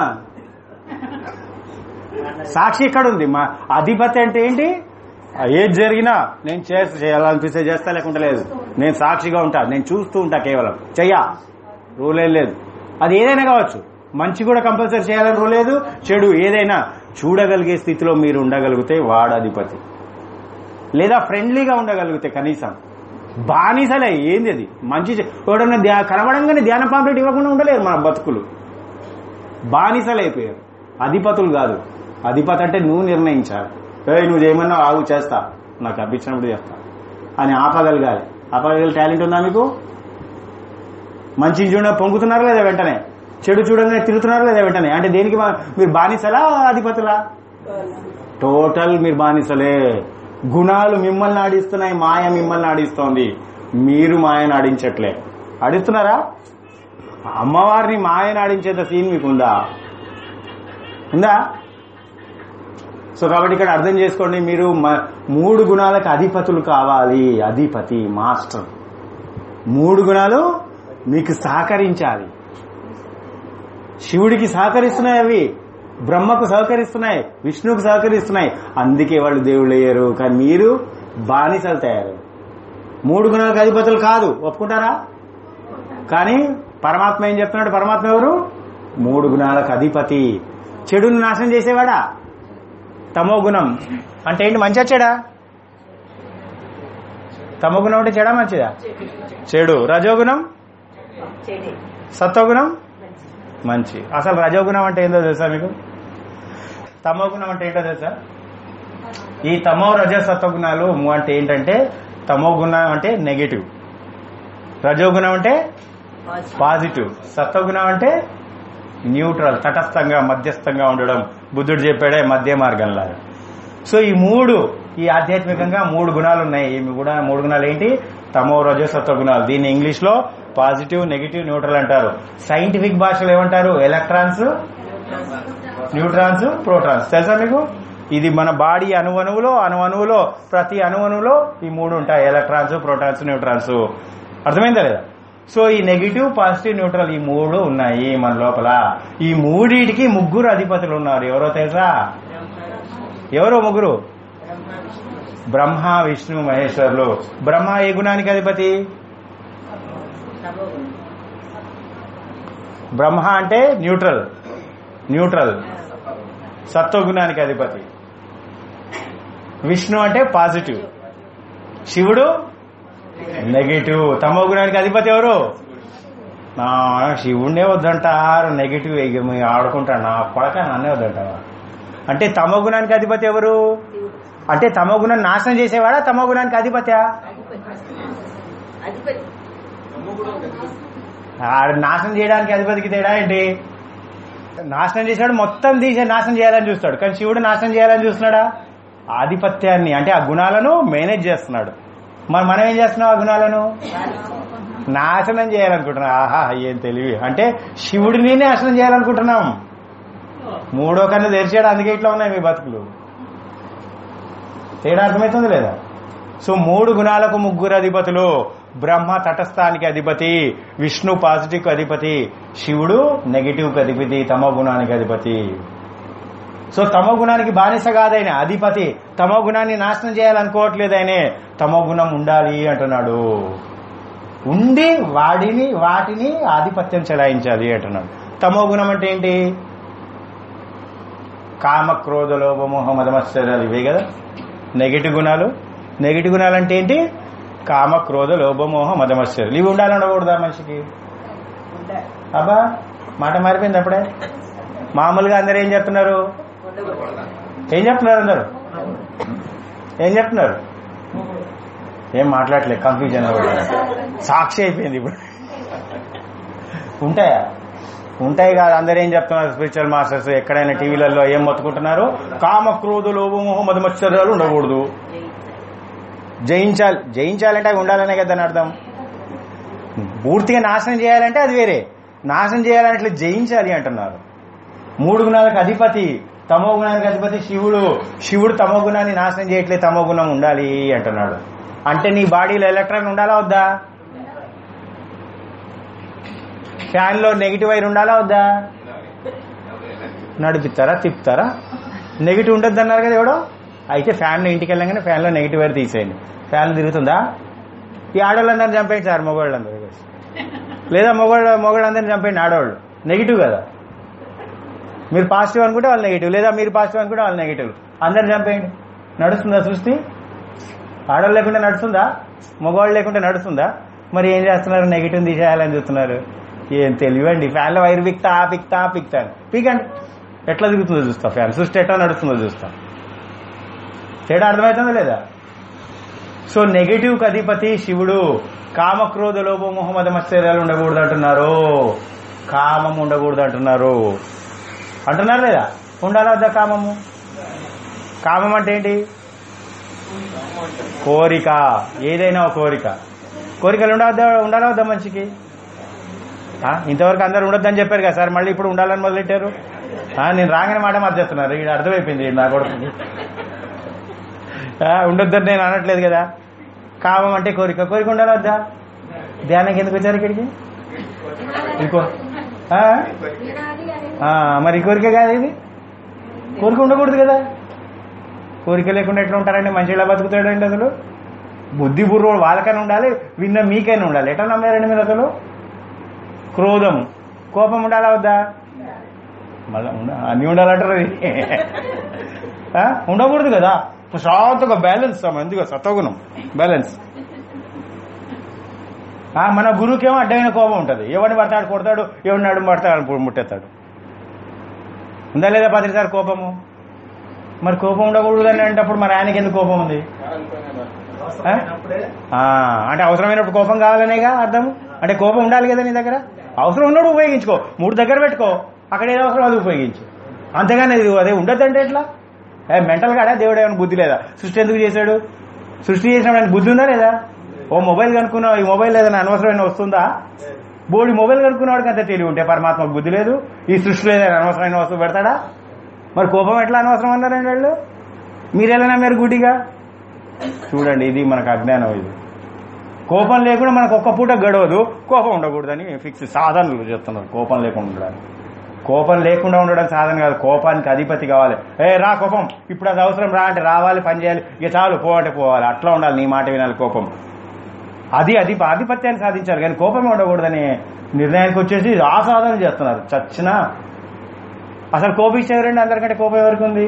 Speaker 1: సాక్షి ఎక్కడ ఉంది మా అధిపతి అంటే ఏంటి ఆ, ఏది జరిగినా నేను చేస్తా చేయాలనిపిస్తే చేస్తా లేకుంటే లేదు నేను సాక్షిగా ఉంటా నేను చూస్తూ ఉంటా కేవలం చెయ్యా రూల్ ఏం లేదు అది ఏదైనా కావచ్చు మంచి కూడా కంపల్సరీ చేయాలని రూల్ లేదు చెడు ఏదైనా చూడగలిగే స్థితిలో మీరు ఉండగలిగితే వాడు అధిపతి లేదా ఫ్రెండ్లీగా ఉండగలిగితే కనీసం బానిసలే ఏంది అది మంచి చే- ఎవడన్నా ధ్యా- కనబడంగానే ధ్యాన పాంప్లెట్ ఇవ్వకుండా ఉండలేరు మన బతుకులు బానిసలైపోయారు అధిపతులు కాదు అధిపతి అంటే నువ్వు నిర్ణయించాలి ఏ నువ్వు చేయమన్నా ఆగు చేస్తా నాకు అప్పించినప్పుడు చేస్తా అని ఆపగలగాలి ఆపగలిగే టాలెంట్ ఉందా మీకు మంచి చూడ పొంగుతున్నారు లేదా వెంటనే చెడు చూడగానే తిరుగుతున్నారు లేదా వెంటనే అంటే దేనికి మా- మీరు బానిసలా అధిపతులా టోటల్ మీరు బానిసలే గుణాలు మిమ్మల్ని ఆడిస్తున్నాయి మాయ మిమ్మల్ని ఆడిస్తోంది మీరు మాయను ఆడించట్లే ఆడిస్తున్నారా అమ్మవారిని మాయను ఆడించేంత సీన్ మీకు ఉందా ఉందా సో కాబట్టి ఇక్కడ అర్థం చేసుకోండి మీరు మ- మూడు గుణాలకు అధిపతులు కావాలి అధిపతి మాస్టర్ మూడు గుణాలు మీకు సహకరించాలి శివుడికి సహకరిస్తున్నాయి అవి బ్రహ్మకు సహకరిస్తున్నాయి విష్ణువుకు సహకరిస్తున్నాయి అందుకే వాళ్ళు దేవుళ్ళు అయ్యారు కానీ మీరు బానిసలు తయారు మూడు గుణాలకు అధిపతులు కాదు ఒప్పుకుంటారా కానీ పరమాత్మ ఏం చెప్తున్నాడు పరమాత్మ ఎవరు మూడు గుణాలకు అధిపతి చెడును నాశనం చేసేవాడా తమో గుణం అంటే ఏంటి మంచి చెడా తమగుణం అంటే చెడ మంచిదా చెడు రజోగుణం
Speaker 4: చెడి
Speaker 1: సత్వగుణం
Speaker 4: మంచి
Speaker 1: మంచి అసలు రజోగుణం అంటే ఏందో తెలుసా మీకు తమోగుణం అంటే ఏంటో తెలుసా ఈ తమో రజ సత్వగుణాలు ము అంటే ఏంటంటే తమో గుణం అంటే నెగటివ్ రజోగుణం అంటే
Speaker 4: పాజిటివ్
Speaker 1: పాజిటివ్ సత్వగుణం అంటే న్యూట్రల్ తటస్థంగా మధ్యస్థంగా ఉండడం బుద్ధుడు చెప్పాడే మధ్య మార్గంలాగా సో ఈ మూడు ఈ ఆధ్యాత్మికంగా మూడు గుణాలు ఉన్నాయి ఈ కూడా మూడు గుణాలు ఏంటి తమో రజో సత్వ గుణాలు దీన్ని ఇంగ్లీష్ లో పాజిటివ్ నెగిటివ్ న్యూట్రల్ అంటారు సైంటిఫిక్ భాషలో ఏమంటారు ఎలక్ట్రాన్స్ న్యూట్రాన్స్ ప్రోటాన్స్ తెలుసా మీకు ఇది మన బాడీ అణువణువులో అణువణువులో ప్రతి అణువణువులో ఈ మూడు ఉంటాయి ఎలక్ట్రాన్స్ ప్రోటాన్స్ న్యూట్రాన్స్ అర్థమైందా లేదా సో ఈ నెగిటివ్ పాజిటివ్ న్యూట్రల్ ఈ మూడు ఉన్నాయి మన లోపల ఈ మూడిటికి ముగ్గురు అధిపతులు ఉన్నారు ఎవరో తెలుసా ఎవరో ముగ్గురు బ్రహ్మ విష్ణు మహేశ్వరులు బ్రహ్మ ఏ గుణానికి అధిపతి
Speaker 4: తమోగుణం
Speaker 1: బ్రహ్మ అంటే న్యూట్రల్ న్యూట్రల్ సత్వగుణానికి అధిపతి విష్ణు అంటే పాజిటివ్ శివుడు నెగిటివ్ తమో గుణానికి అధిపతి ఎవరు నా శివుణ్ణే వద్దంటారు నెగిటివ్ ఇక మీ ఆడుకుంటాడు నా కొడక నన్నే వద్దంటావా అంటే తమో గుణానికి అధిపతి ఎవరు అంటే తమో గుణాన్ని నాశనం చేసేవాడా తమో గుణానికి అధిపత్యా
Speaker 4: అధిపతి
Speaker 1: ఆడు నాశనం చేయడానికి అధిపతికి తేడా ఏంటి నాశనం చేశాడు మొత్తం తీసే నాశనం చేయాలని చూస్తాడు కానీ శివుడు నాశనం చేయాలని చూస్తున్నాడా ఆధిపత్యాన్ని అంటే ఆ గుణాలను మేనేజ్ చేస్తున్నాడు మరి మనం ఏం చేస్తున్నాం ఆ గుణాలను నాశనం చేయాలనుకుంటున్నాం ఆహా ఏం తెలివి అంటే శివుడిని నాశనం చేయాలనుకుంటున్నాం మూడో కన్ను తెరిచాడు అందుకే ఇట్లా ఉన్నాయి మీ బతుకులు తేడా అర్థమవుతుంది లేదా సో మూడు గుణాలకు ముగ్గురు అధిపతులు బ్రహ్మ తటస్థానికి అధిపతి విష్ణు పాజిటివ్ అధిపతి శివుడు నెగిటివ్ అధిపతి తమో గుణానికి అధిపతి సో తమో గుణానికి బానిస కాదైన అధిపతి తమో గుణాన్ని నాశనం చేయాలనుకోవట్లేదు ఆయనే తమో గుణం ఉండాలి అంటున్నాడు ఉండి వాడిని వాటిని ఆధిపత్యం చెలాయించాలి అంటున్నాడు తమో గుణం అంటే ఏంటి కామ క్రోధ లోభ మోహ మదమశ్చర్యాలు ఇవే కదా నెగిటివ్ గుణాలు నెగిటివ్ గుణాలు అంటే ఏంటి కామ క్రోధ లోభ మోహ మదమశ్చర్యాలు ఇవి ఉండాలని ఉండకూడదా మనిషికి
Speaker 4: ఉండాలి
Speaker 1: అబ్బా మాట మారిపోయింది అప్పుడే మామూలుగా అందరు ఏం చెప్తున్నారు
Speaker 4: ఉండకూడదు
Speaker 1: ఏం చెప్తున్నారు అందరు ఏం చెప్తున్నారు ఏం మాట్లాడలేదు కన్ఫ్యూజన్ సాక్షి అయిపోయింది ఇప్పుడు ఉంటాయా ఉంటాయి కాదు అందరు ఏం చెప్తున్నారు స్పిరిచువల్ మాస్టర్స్ ఎక్కడైనా టీవీలలో ఏం మొత్తుకుంటున్నారు కామ క్రోధు లోభమోహ మధుమత్సర్యాలు ఉండకూడదు జయించాలి జయించాలంటే అవి ఉండాలనే కదా దాని అర్థం పూర్తిగా నాశనం చేయాలంటే అది వేరే నాశనం చేయాలంటే ఇట్లా జయించాలి అంటున్నారు మూడు గుణాలకు అధిపతి తమో గుణానికి అధిపతి శివుడు శివుడు తమో గుణాన్ని నాశనం చేయట్లేదు తమో గుణం ఉండాలి అంటున్నాడు అంటే నీ బాడీలో ఎలక్ట్రాన్ ఉండాలా వద్దా ఫ్యాన్ లో నెగిటివ్ వైర్ ఉండాలా వద్దా నడిపిస్తారా తిప్పుతారా నెగిటివ్ ఉండద్దు అన్నారు కదా ఎవడో అయితే ఫ్యాన్ ఇంటికి వెళ్ళగానే ఫ్యాన్ లో నెగిటివ్ వైర్ తీసేయండి ఫ్యాన్ తిరుగుతుందా ఈ ఆడవాళ్ళందరిని చంపేయండి సార్ మగవాళ్ళందరూ కలిసి. లేదా మగవాళ్ళు మగవాళ్ళందరిని చంపేయండి ఆడవాళ్ళు నెగిటివ్ కదా మీరు పాజిటివ్ అనుకుంటే వాళ్ళు నెగిటివ్ లేదా మీరు పాజిటివ్ అనుకుంటే వాళ్ళు నెగిటివ్ అందరిని చంపేయండి నడుస్తుందా సృష్టి ఆడవాళ్ళు లేకుండా నడుస్తుందా మగవాళ్ళు లేకుండా నడుస్తుందా మరి ఏం చేస్తున్నారు నెగిటివ్ తీసేయాలని చూస్తున్నారు ఏం తెలివండి ఫ్యాన్లో వైర్ పిక్తా పిక్తా పిక్తా అని. పీకండి ఎట్లా తిరుగుతుందో చూస్తా ఫ్యాన్ సృష్టి ఎట్లా నడుస్తుందో చూస్తా తేడా అర్థమవుతుందా లేదా సో నెగిటివ్ అధిపతి శివుడు కామక్రోధ లోభ మొహమ్మద్ మత్సర్యాలు ఉండకూడదు అంటున్నారు కామం ఉండకూడదు అంటున్నారు అంటున్నారు లేదా ఉండాలా వద్దా కామము కామం అంటే ఏంటి కోరిక ఏదైనా ఒక కోరిక కోరికలు ఉండవద్దా ఉండాలా వద్దా మనిషికి ఆ, ఇంతవరకు అందరు ఉండొద్దని చెప్పారు కదా సార్ మళ్ళీ ఇప్పుడు ఉండాలని మొదలెట్టారు ఆ, నేను రాగానే మాట మార్చేస్తున్నారు ఇది అర్థమైపోయింది నా కొడుకు ఆ, ఉండొద్దని నేను అనట్లేదు కదా కామం అంటే కోరిక కోరిక ఉండాలా వద్దా ధ్యానంకి ఎందుకు వచ్చారు ఇక్కడికి ఇంకో ఆ? ఆ, మరి ఈ కోరిక కాదు ఇది కోరిక ఉండకూడదు కదా కోరిక లేకుండా ఎట్లా ఉంటారండి మంచి ఇలా బతుకుతాడండి అసలు బుద్ధి బుర్ర వాళ్ళకైనా ఉండాలి విన్న మీకైనా ఉండాలి ఎట్లా నమ్మారండి మీరు అసలు క్రోధం కోపం ఉండాలా వద్దా మళ్ళా ఉండ అన్ని ఉండాలంటారు అది. ఆ? ఉండకూడదు కదా ప్రశాంతంగా బ్యాలెన్స్ ఎందుకు సత్వగుణం బ్యాలెన్స్ ఆ, మన గురువుకేమో అడ్డమైన కోపం ఉంటుంది ఎవరిని పడతాడు కొడతాడు ఎవరిని నడుము పడతాడు ముట్టేస్తాడు ఉందా లేదా పత్రిసారి కోపము మరి కోపం ఉండకూడదని అంటప్పుడు మరి ఆయనకి ఎందుకు కోపం ఉంది ఆ? ఆ, అంటే అవసరమైనప్పుడు కోపం కావాలనేగా అర్థం అంటే కోపం ఉండాలి కదా నీ దగ్గర అవసరం ఉన్నప్పుడు ఉపయోగించుకో మూడు దగ్గర పెట్టుకో అక్కడ ఏదో అవసరం అది ఉపయోగించు అంతేగాని ఇది అదే ఉండద్దంటే ఎట్లా ఏ మెంటల్ కాడా దేవుడు ఏమైనా బుద్ధి లేదా సృష్టి ఎందుకు చేశాడు సృష్టి చేసినప్పుడు ఆయనకు బుద్ధి ఉందా లేదా ఓ మొబైల్ కనుక్కున్నావు ఈ మొబైల్ ఏదైనా అనవసరమైన వస్తుందా బోడి మొబైల్ కనుక్కున్నవాడికి అంత తెలివి ఉంటే పరమాత్మకు బుద్ధి లేదు ఈ సృష్టిలో ఏదైనా అనవసరమైన వస్తువు పెడతాడా మరి కోపం ఎట్లా అనవసరం అన్నారండి వాళ్ళు మీరెలా మీరు గుడిగా చూడండి ఇది మనకు అజ్ఞానం ఇది కోపం లేకుండా మనకు ఒక్క పూట గడవదు కోపం ఉండకూడదని ఫిక్స్ సాధనలు చెప్తున్నారు కోపం లేకుండా ఉండడానికి కోపం లేకుండా ఉండడం సాధన కాదు కోపానికి అధిపతి కావాలి ఏ రా కోపం ఇప్పుడు అది అవసరం రా అంటే రావాలి పని చేయాలి ఇక చాలు పో అంటే పోవాలి అట్లా ఉండాలి నీ మాట వినాలి కోపం అది అది ఆధిపత్యాన్ని సాధించాలి కానీ కోపం ఉండకూడదని నిర్ణయానికి వచ్చేసి ఆ సాధన చేస్తున్నారు చచ్చినా అసలు కోపిస్తే ఎవరండి అందరికంటే కోపం ఎవరికి ఉంది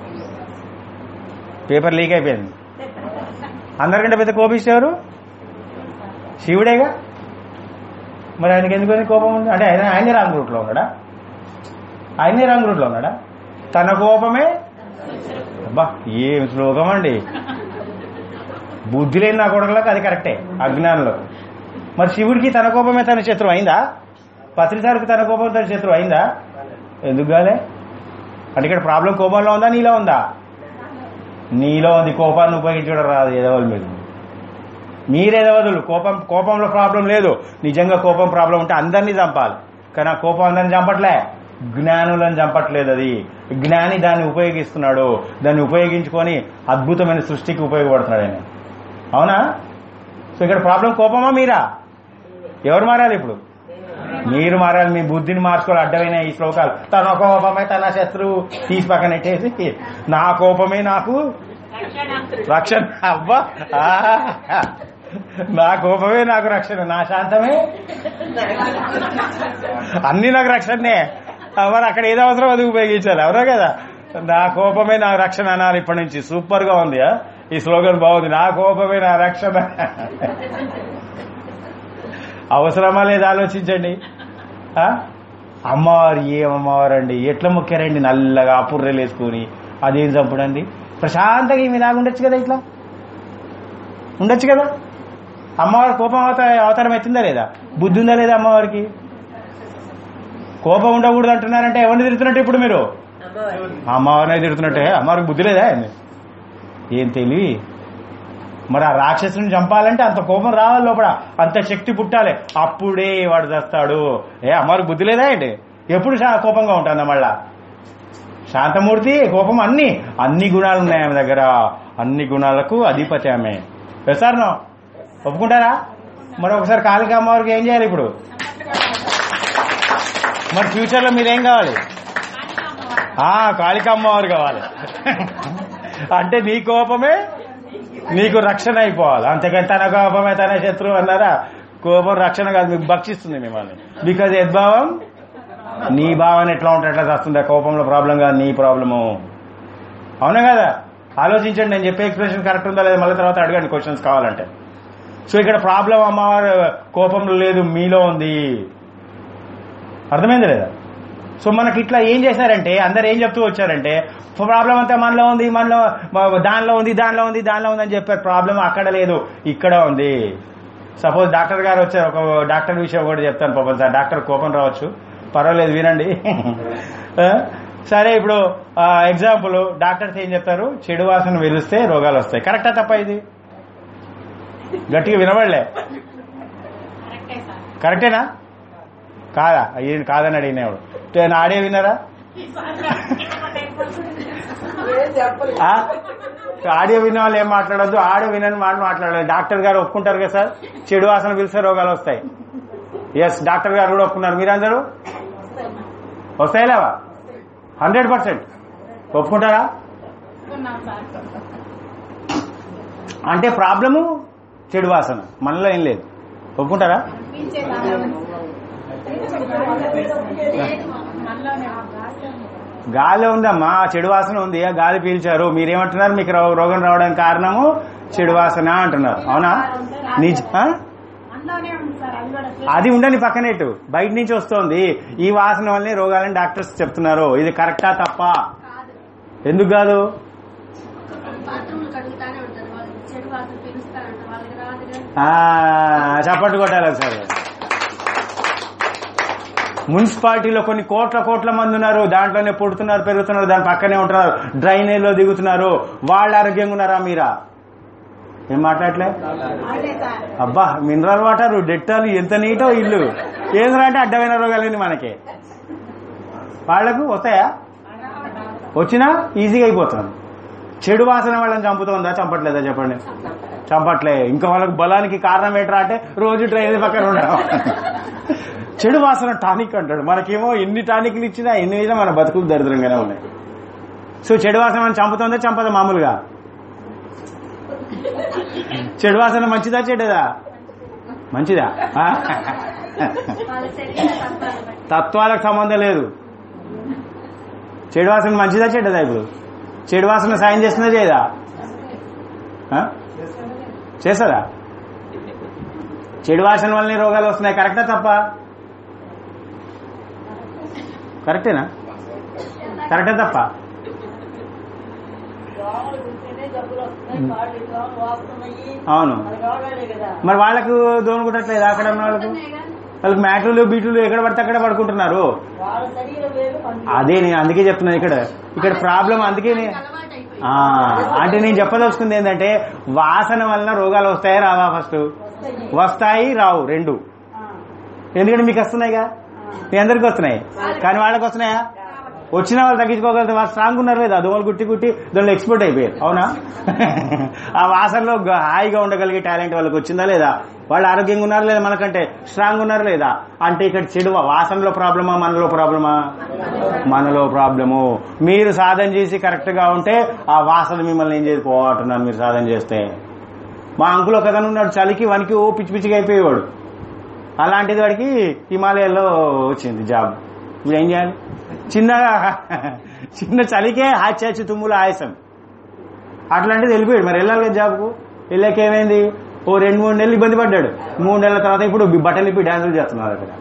Speaker 1: పేపర్ లీక్ అయిపోయింది అందరికంటే పెద్ద కోపిస్తే ఎవరు శివుడేగా మరి ఆయనకి ఎందుకు అని కోపం ఉంది అంటే ఆయన ఆయనే రాంగ్ రూట్లో ఉన్నాడా ఆయనే రాంగ్ రూట్లో ఉన్నాడా తన కోపమే అబ్బా ఏం శ్లోకం అండి బుద్ధి లేని నా కొడకలకు అది కరెక్టే అజ్ఞానంలో మరి శివుడికి తన కోపమే తన శత్రువు అయిందా పత్రిసారికి తన కోపం తన శత్రువు అయిందా ఎందుకు కాలే అంటే ఇక్కడ ప్రాబ్లం కోపంలో ఉందా నీలో ఉందా నీలో ఉంది కోపాన్ని ఉపయోగించడం రాదు ఎదవల మీద మీరెదవదులు కోపం కోపంలో ప్రాబ్లం లేదు నిజంగా కోపం ప్రాబ్లం ఉంటే అందరినీ చంపాలి కానీ ఆ కోపం అందరిని చంపట్లే జ్ఞానులను చంపట్లేదు అది జ్ఞాని దాన్ని ఉపయోగిస్తున్నాడు దాన్ని ఉపయోగించుకొని అద్భుతమైన సృష్టికి ఉపయోగపడుతున్నాడు ఆయన అవునా సో ఇక్కడ ప్రాబ్లం కోపమా మీరా ఎవరు మారాలి ఇప్పుడు మీరు మారాలి మీ బుద్ధిని మార్చుకోవాలి అడ్డమైన ఈ శ్లోకాలు తన కోపమే తన శత్రువు తీసి పక్కన పెట్టేసి నా కోపమే నాకు రక్షణ అబ్బా ఆహా. నా కోపమే నాకు రక్షణ నా శాంతమే అన్ని నాకు రక్షణనే ఆ, మరి అక్కడ ఏదో అవసరం అది ఉపయోగించాలి ఎవరో కదా నా కోపమే నా రక్షణ అనాలి ఇప్పటి నుంచి సూపర్ గా ఉంది ఆ? ఈ స్లోగన్ బాగుంది నా కోపమే నా రక్షణ అవసరమా లేదా ఆలోచించండి ఆ? అమ్మవారు ఏం అమ్మవారు అండి ఎట్లా మొక్కారండి నల్లగా పుర్రెలు వేసుకుని అదేం చంపుడండి ప్రశాంతంగా ఈమె లాగా ఉండొచ్చు కదా ఇట్లా ఉండొచ్చు కదా అమ్మవారి కోపం అవతార అవతారం ఎత్తిందా లేదా బుద్ధి ఉందా లేదా అమ్మవారికి కోపం ఉండకూడదు అంటున్నారంటే ఎవరిని తిడుతున్నట్టు ఇప్పుడు మీరు
Speaker 4: అమ్మవారి
Speaker 1: అమ్మవారిని తిడుతున్నట్టే అమ్మవారికి బుద్ధి లేదా ఆయన్ని? ఏం తెలివి మరి ఆ రాక్షసుని చంపాలంటే అంత కోపం రావాలి లోపల అంత శక్తి పుట్టాలి అప్పుడే వాడు చేస్తాడు ఏ అమ్మవారికి బుద్ధి లేదా ఏంటి ఎప్పుడు శా- కోపంగా ఉంటుందా మళ్ళా శాంతమూర్తి కోపం అన్ని అన్ని గుణాలు ఉన్నాయి ఆమె దగ్గర అన్ని గుణాలకు అధిపతి ఆమె వెసారనో ఒప్పుకుంటారా మరి ఒకసారి కాళిక అమ్మవారికి ఏం చేయాలి ఇప్పుడు మరి ఫ్యూచర్ లో మీరేం కావాలి ఆ కాళిక అమ్మవారు కావాలి అంటే నీ కోపమే నీకు రక్షణ అయిపోవాలి అంతేకాని తన కోపమే తన శత్రువు అన్నారా కోపం రక్షణ కాదు మీకు భక్షిస్తుంది మిమ్మల్ని బికాజ్ యద్భావం నీ భావన ఎట్లా ఉంటే ఎట్లా వస్తుంది కోపంలో ప్రాబ్లం కాదు నీ ప్రాబ్లము అవునా కదా ఆలోచించండి నేను చెప్పే ఎక్స్ప్రెషన్ కరెక్ట్ ఉందా లేదా మళ్ళీ తర్వాత అడగండి క్వశ్చన్స్ కావాలంటే సో ఇక్కడ ప్రాబ్లం అమ్మవారు కోపంలో లేదు మీలో ఉంది అర్థమైంది లేదా సో మనకి ఇట్లా ఏం చేశారంటే అందరు ఏం చెప్తూ వచ్చారంటే ప్రాబ్లం అంతా మనలో ఉంది మనలో మ- దానిలో ఉంది దానిలో ఉంది దానిలో ఉంది అని చెప్పారు ప్రాబ్లం అక్కడ లేదు ఇక్కడ ఉంది సపోజ్ డాక్టర్ గారు వచ్చారు ఒక డాక్టర్ విషయం కూడా చెప్తాను పాపం సార్ డాక్టర్ కోపం రావచ్చు పర్వాలేదు వినండి ఆ, సరే ఇప్పుడు ఎగ్జాంపుల్ డాక్టర్స్ ఏం చెప్తారు చెడు వాసన వెలిస్తే రోగాలు వస్తాయి కరెక్టా తప్ప ఇది గట్టిగా వినబడలే కరెక్టేనా కాదా ఈయన కాదని అడిగినాడు నేను ఆడే విన్నారా
Speaker 2: ఏం చెప్పలేదు
Speaker 1: ఆ? ఆడియో విన్న వాళ్ళు ఏం మాట్లాడొద్దు ఆడియో వినని మాట మాట్లాడాలి డాక్టర్ గారు ఒప్పుకుంటారు కదా సార్ చెడు వాసన పిలిస్తే రోగాలు వస్తాయి ఎస్ డాక్టర్ గారు కూడా ఒప్పుకున్నారు మీరందరూ వస్తాయి లేవా హండ్రెడ్ పర్సెంట్ ఒప్పుకుంటారా అంటే ప్రాబ్లము చెడు వాసన మనలో ఏం లేదు ఒప్పుకుంటారా గాలి ఉందమ్మా చెడు వాసన ఉంది ఆ గాలి పీల్చారు మీరేమంటున్నారు మీకు రో- రోగం రావడానికి కారణము చెడు వాసన అంటున్నారు అవునా నిజ ఆ?
Speaker 5: అందులోనే ఉంది సార్ అది కూడా
Speaker 1: అది ఉండని పక్కనేటు బయట నుంచి వస్తోంది ఈ వాసన వల్లే రోగాలని డాక్టర్స్ చెప్తున్నారు ఇది కరెక్టా తప్ప
Speaker 5: కాదు
Speaker 1: ఎందుకు కాదు
Speaker 5: బాత్రూమ్లు కడుగుతానే ఉంటారు వాళ్ళు చెడు వాసన పీలుస్తారంట వాళ్ళకి రాదుగా
Speaker 1: ఆ, చప్పట్లు కొట్టాలి సార్ మున్సిపాలిటీలో కొన్ని కోట్ల కోట్ల మంది ఉన్నారు దాంట్లోనే పుడుతున్నారు పెరుగుతున్నారు దాని పక్కనే ఉంటున్నారు డ్రైనేజ్ లో దిగుతున్నారు వాళ్ళు ఆరోగ్యంగా ఉన్నారా మీరా ఏం మాట్లాడలే
Speaker 4: అదే సార్
Speaker 1: అబ్బా మినరల్ వాటర్ డెట్టాలు ఎంత నీటో ఇల్లు ఏంద్రా అంటే అడ్డమైన రోగాలండి మనకి వాళ్లకు వస్తాయా వచ్చినా ఈజీగా అయిపోతుంది చెడు వాసన వాళ్ళని చంపుతుందా చంపట్లేదా చెప్పండి చంపట్లే ఇంకా వాళ్ళకి బలానికి కారణం ఏంట్రా అంటే రోజు ట్రైన్ పక్కన ఉండడం చెడు వాసన టానిక్ అంటాడు మనకేమో ఎన్ని టానిక్లు ఇచ్చినా ఎన్ని వేసినా మన బతుకులు దరిద్రంగానే ఉన్నాయి సో చెడు వాసన మనం చంపుతుందా చంపదా మామూలుగా చెడు వాసన మంచిదా చెడ్డదా మంచిదా ఆ?
Speaker 5: వాళ్ళ శరీర తత్వాలు బట్టి
Speaker 1: తత్వాలకు సంబంధం లేదు చెడు వాసన మంచిదా చెడ్డదా ఇప్పుడు చెడు వాసన సాయం చేస్తుందా చేయదా ఆ? చేస్తుందా చెడు వాసన వల్లనే రోగాలు వస్తున్నాయి కరెక్టా తప్ప కరెక్టేనా కరెక్టా తప్ప
Speaker 4: దోమలు కుట్టినే జబ్బులు వస్తున్నాయి కాళ్ళు దోమలు వాస్తున్నాయి
Speaker 1: అవును
Speaker 4: అది రోగాలే కదా
Speaker 1: మరి వాళ్ళకు దోమ కుట్టట్లేదు అక్కడ ఉన్న వాళ్ళకు వాళ్ళకి మ్యాట్లు బీట్లు ఎక్కడ పడితే అక్కడ పడుకుంటున్నారు
Speaker 4: వాళ్ళ శరీరం వేరు మన
Speaker 1: అదే నేను అందుకే చెప్తున్నాను ఇక్కడ ఇక్కడ ప్రాబ్లం అందుకే నే-
Speaker 5: అలవాటు అయిపోయింది
Speaker 1: ఆ, అంటే నేను చెప్పదలుచుకుంది ఏంటంటే వాసన వలన రోగాలు వస్తాయా రావా ఫస్ట్
Speaker 4: వస్తాయి
Speaker 1: వస్తాయి రావు రెండు
Speaker 4: ఆ,
Speaker 1: ఎందుకంటే మీకు వస్తున్నాయిగా మీ అందరికి వస్తున్నాయి కానీ వాళ్ళకి వస్తున్నాయా వచ్చిన వాళ్ళు తగ్గించుకోగలిగితే వాళ్ళు స్ట్రాంగ్ ఉన్నారు లేదా దోమలు గుట్టి గుట్టి దానిలో ఎక్స్పర్ట్ అయిపోయారు అవునా ఆ వాసనలో గ- హాయిగా ఉండగలిగే టాలెంట్ వాళ్ళకి వచ్చిందా లేదా వాళ్ళు ఆరోగ్యంగా ఉన్నారు లేదా మనకంటే స్ట్రాంగ్ ఉన్నారు లేదా అంటే ఇక్కడ చెడు వాసనలో ప్రాబ్లమా మనలో ప్రాబ్లమా మనలో ప్రాబ్లము మీరు సాధన చేసి కరెక్ట్ గా ఉంటే ఆ వాసన మిమ్మల్ని ఏం చేసి పోగొట్టున్నారు మీరు సాధన చేస్తే మా అంకుల్ ఒక అతను ఉన్నాడు చలికి వనికి ఓ పిచ్చి పిచ్చిగా అయిపోయేవాడు అలాంటిది వాడికి హిమాలయాల్లో వచ్చింది జాబ్ ఇప్పుడు ఏం చేయాలి చిన్నగా చిన్న చలికే హాస్యాచి తుమ్ముల ఆయాసం అట్లాంటిది వెళ్ళిపోయాడు మరి వెళ్ళాలి కదా జాబ్కు వెళ్ళాక ఏమైంది ఓ రెండు మూడు నెలలు ఇబ్బంది పడ్డాడు మూడు నెలల తర్వాత ఇప్పుడు బట్టలు ఇప్పి డ్యాన్సులు చేస్తున్నారు అక్కడ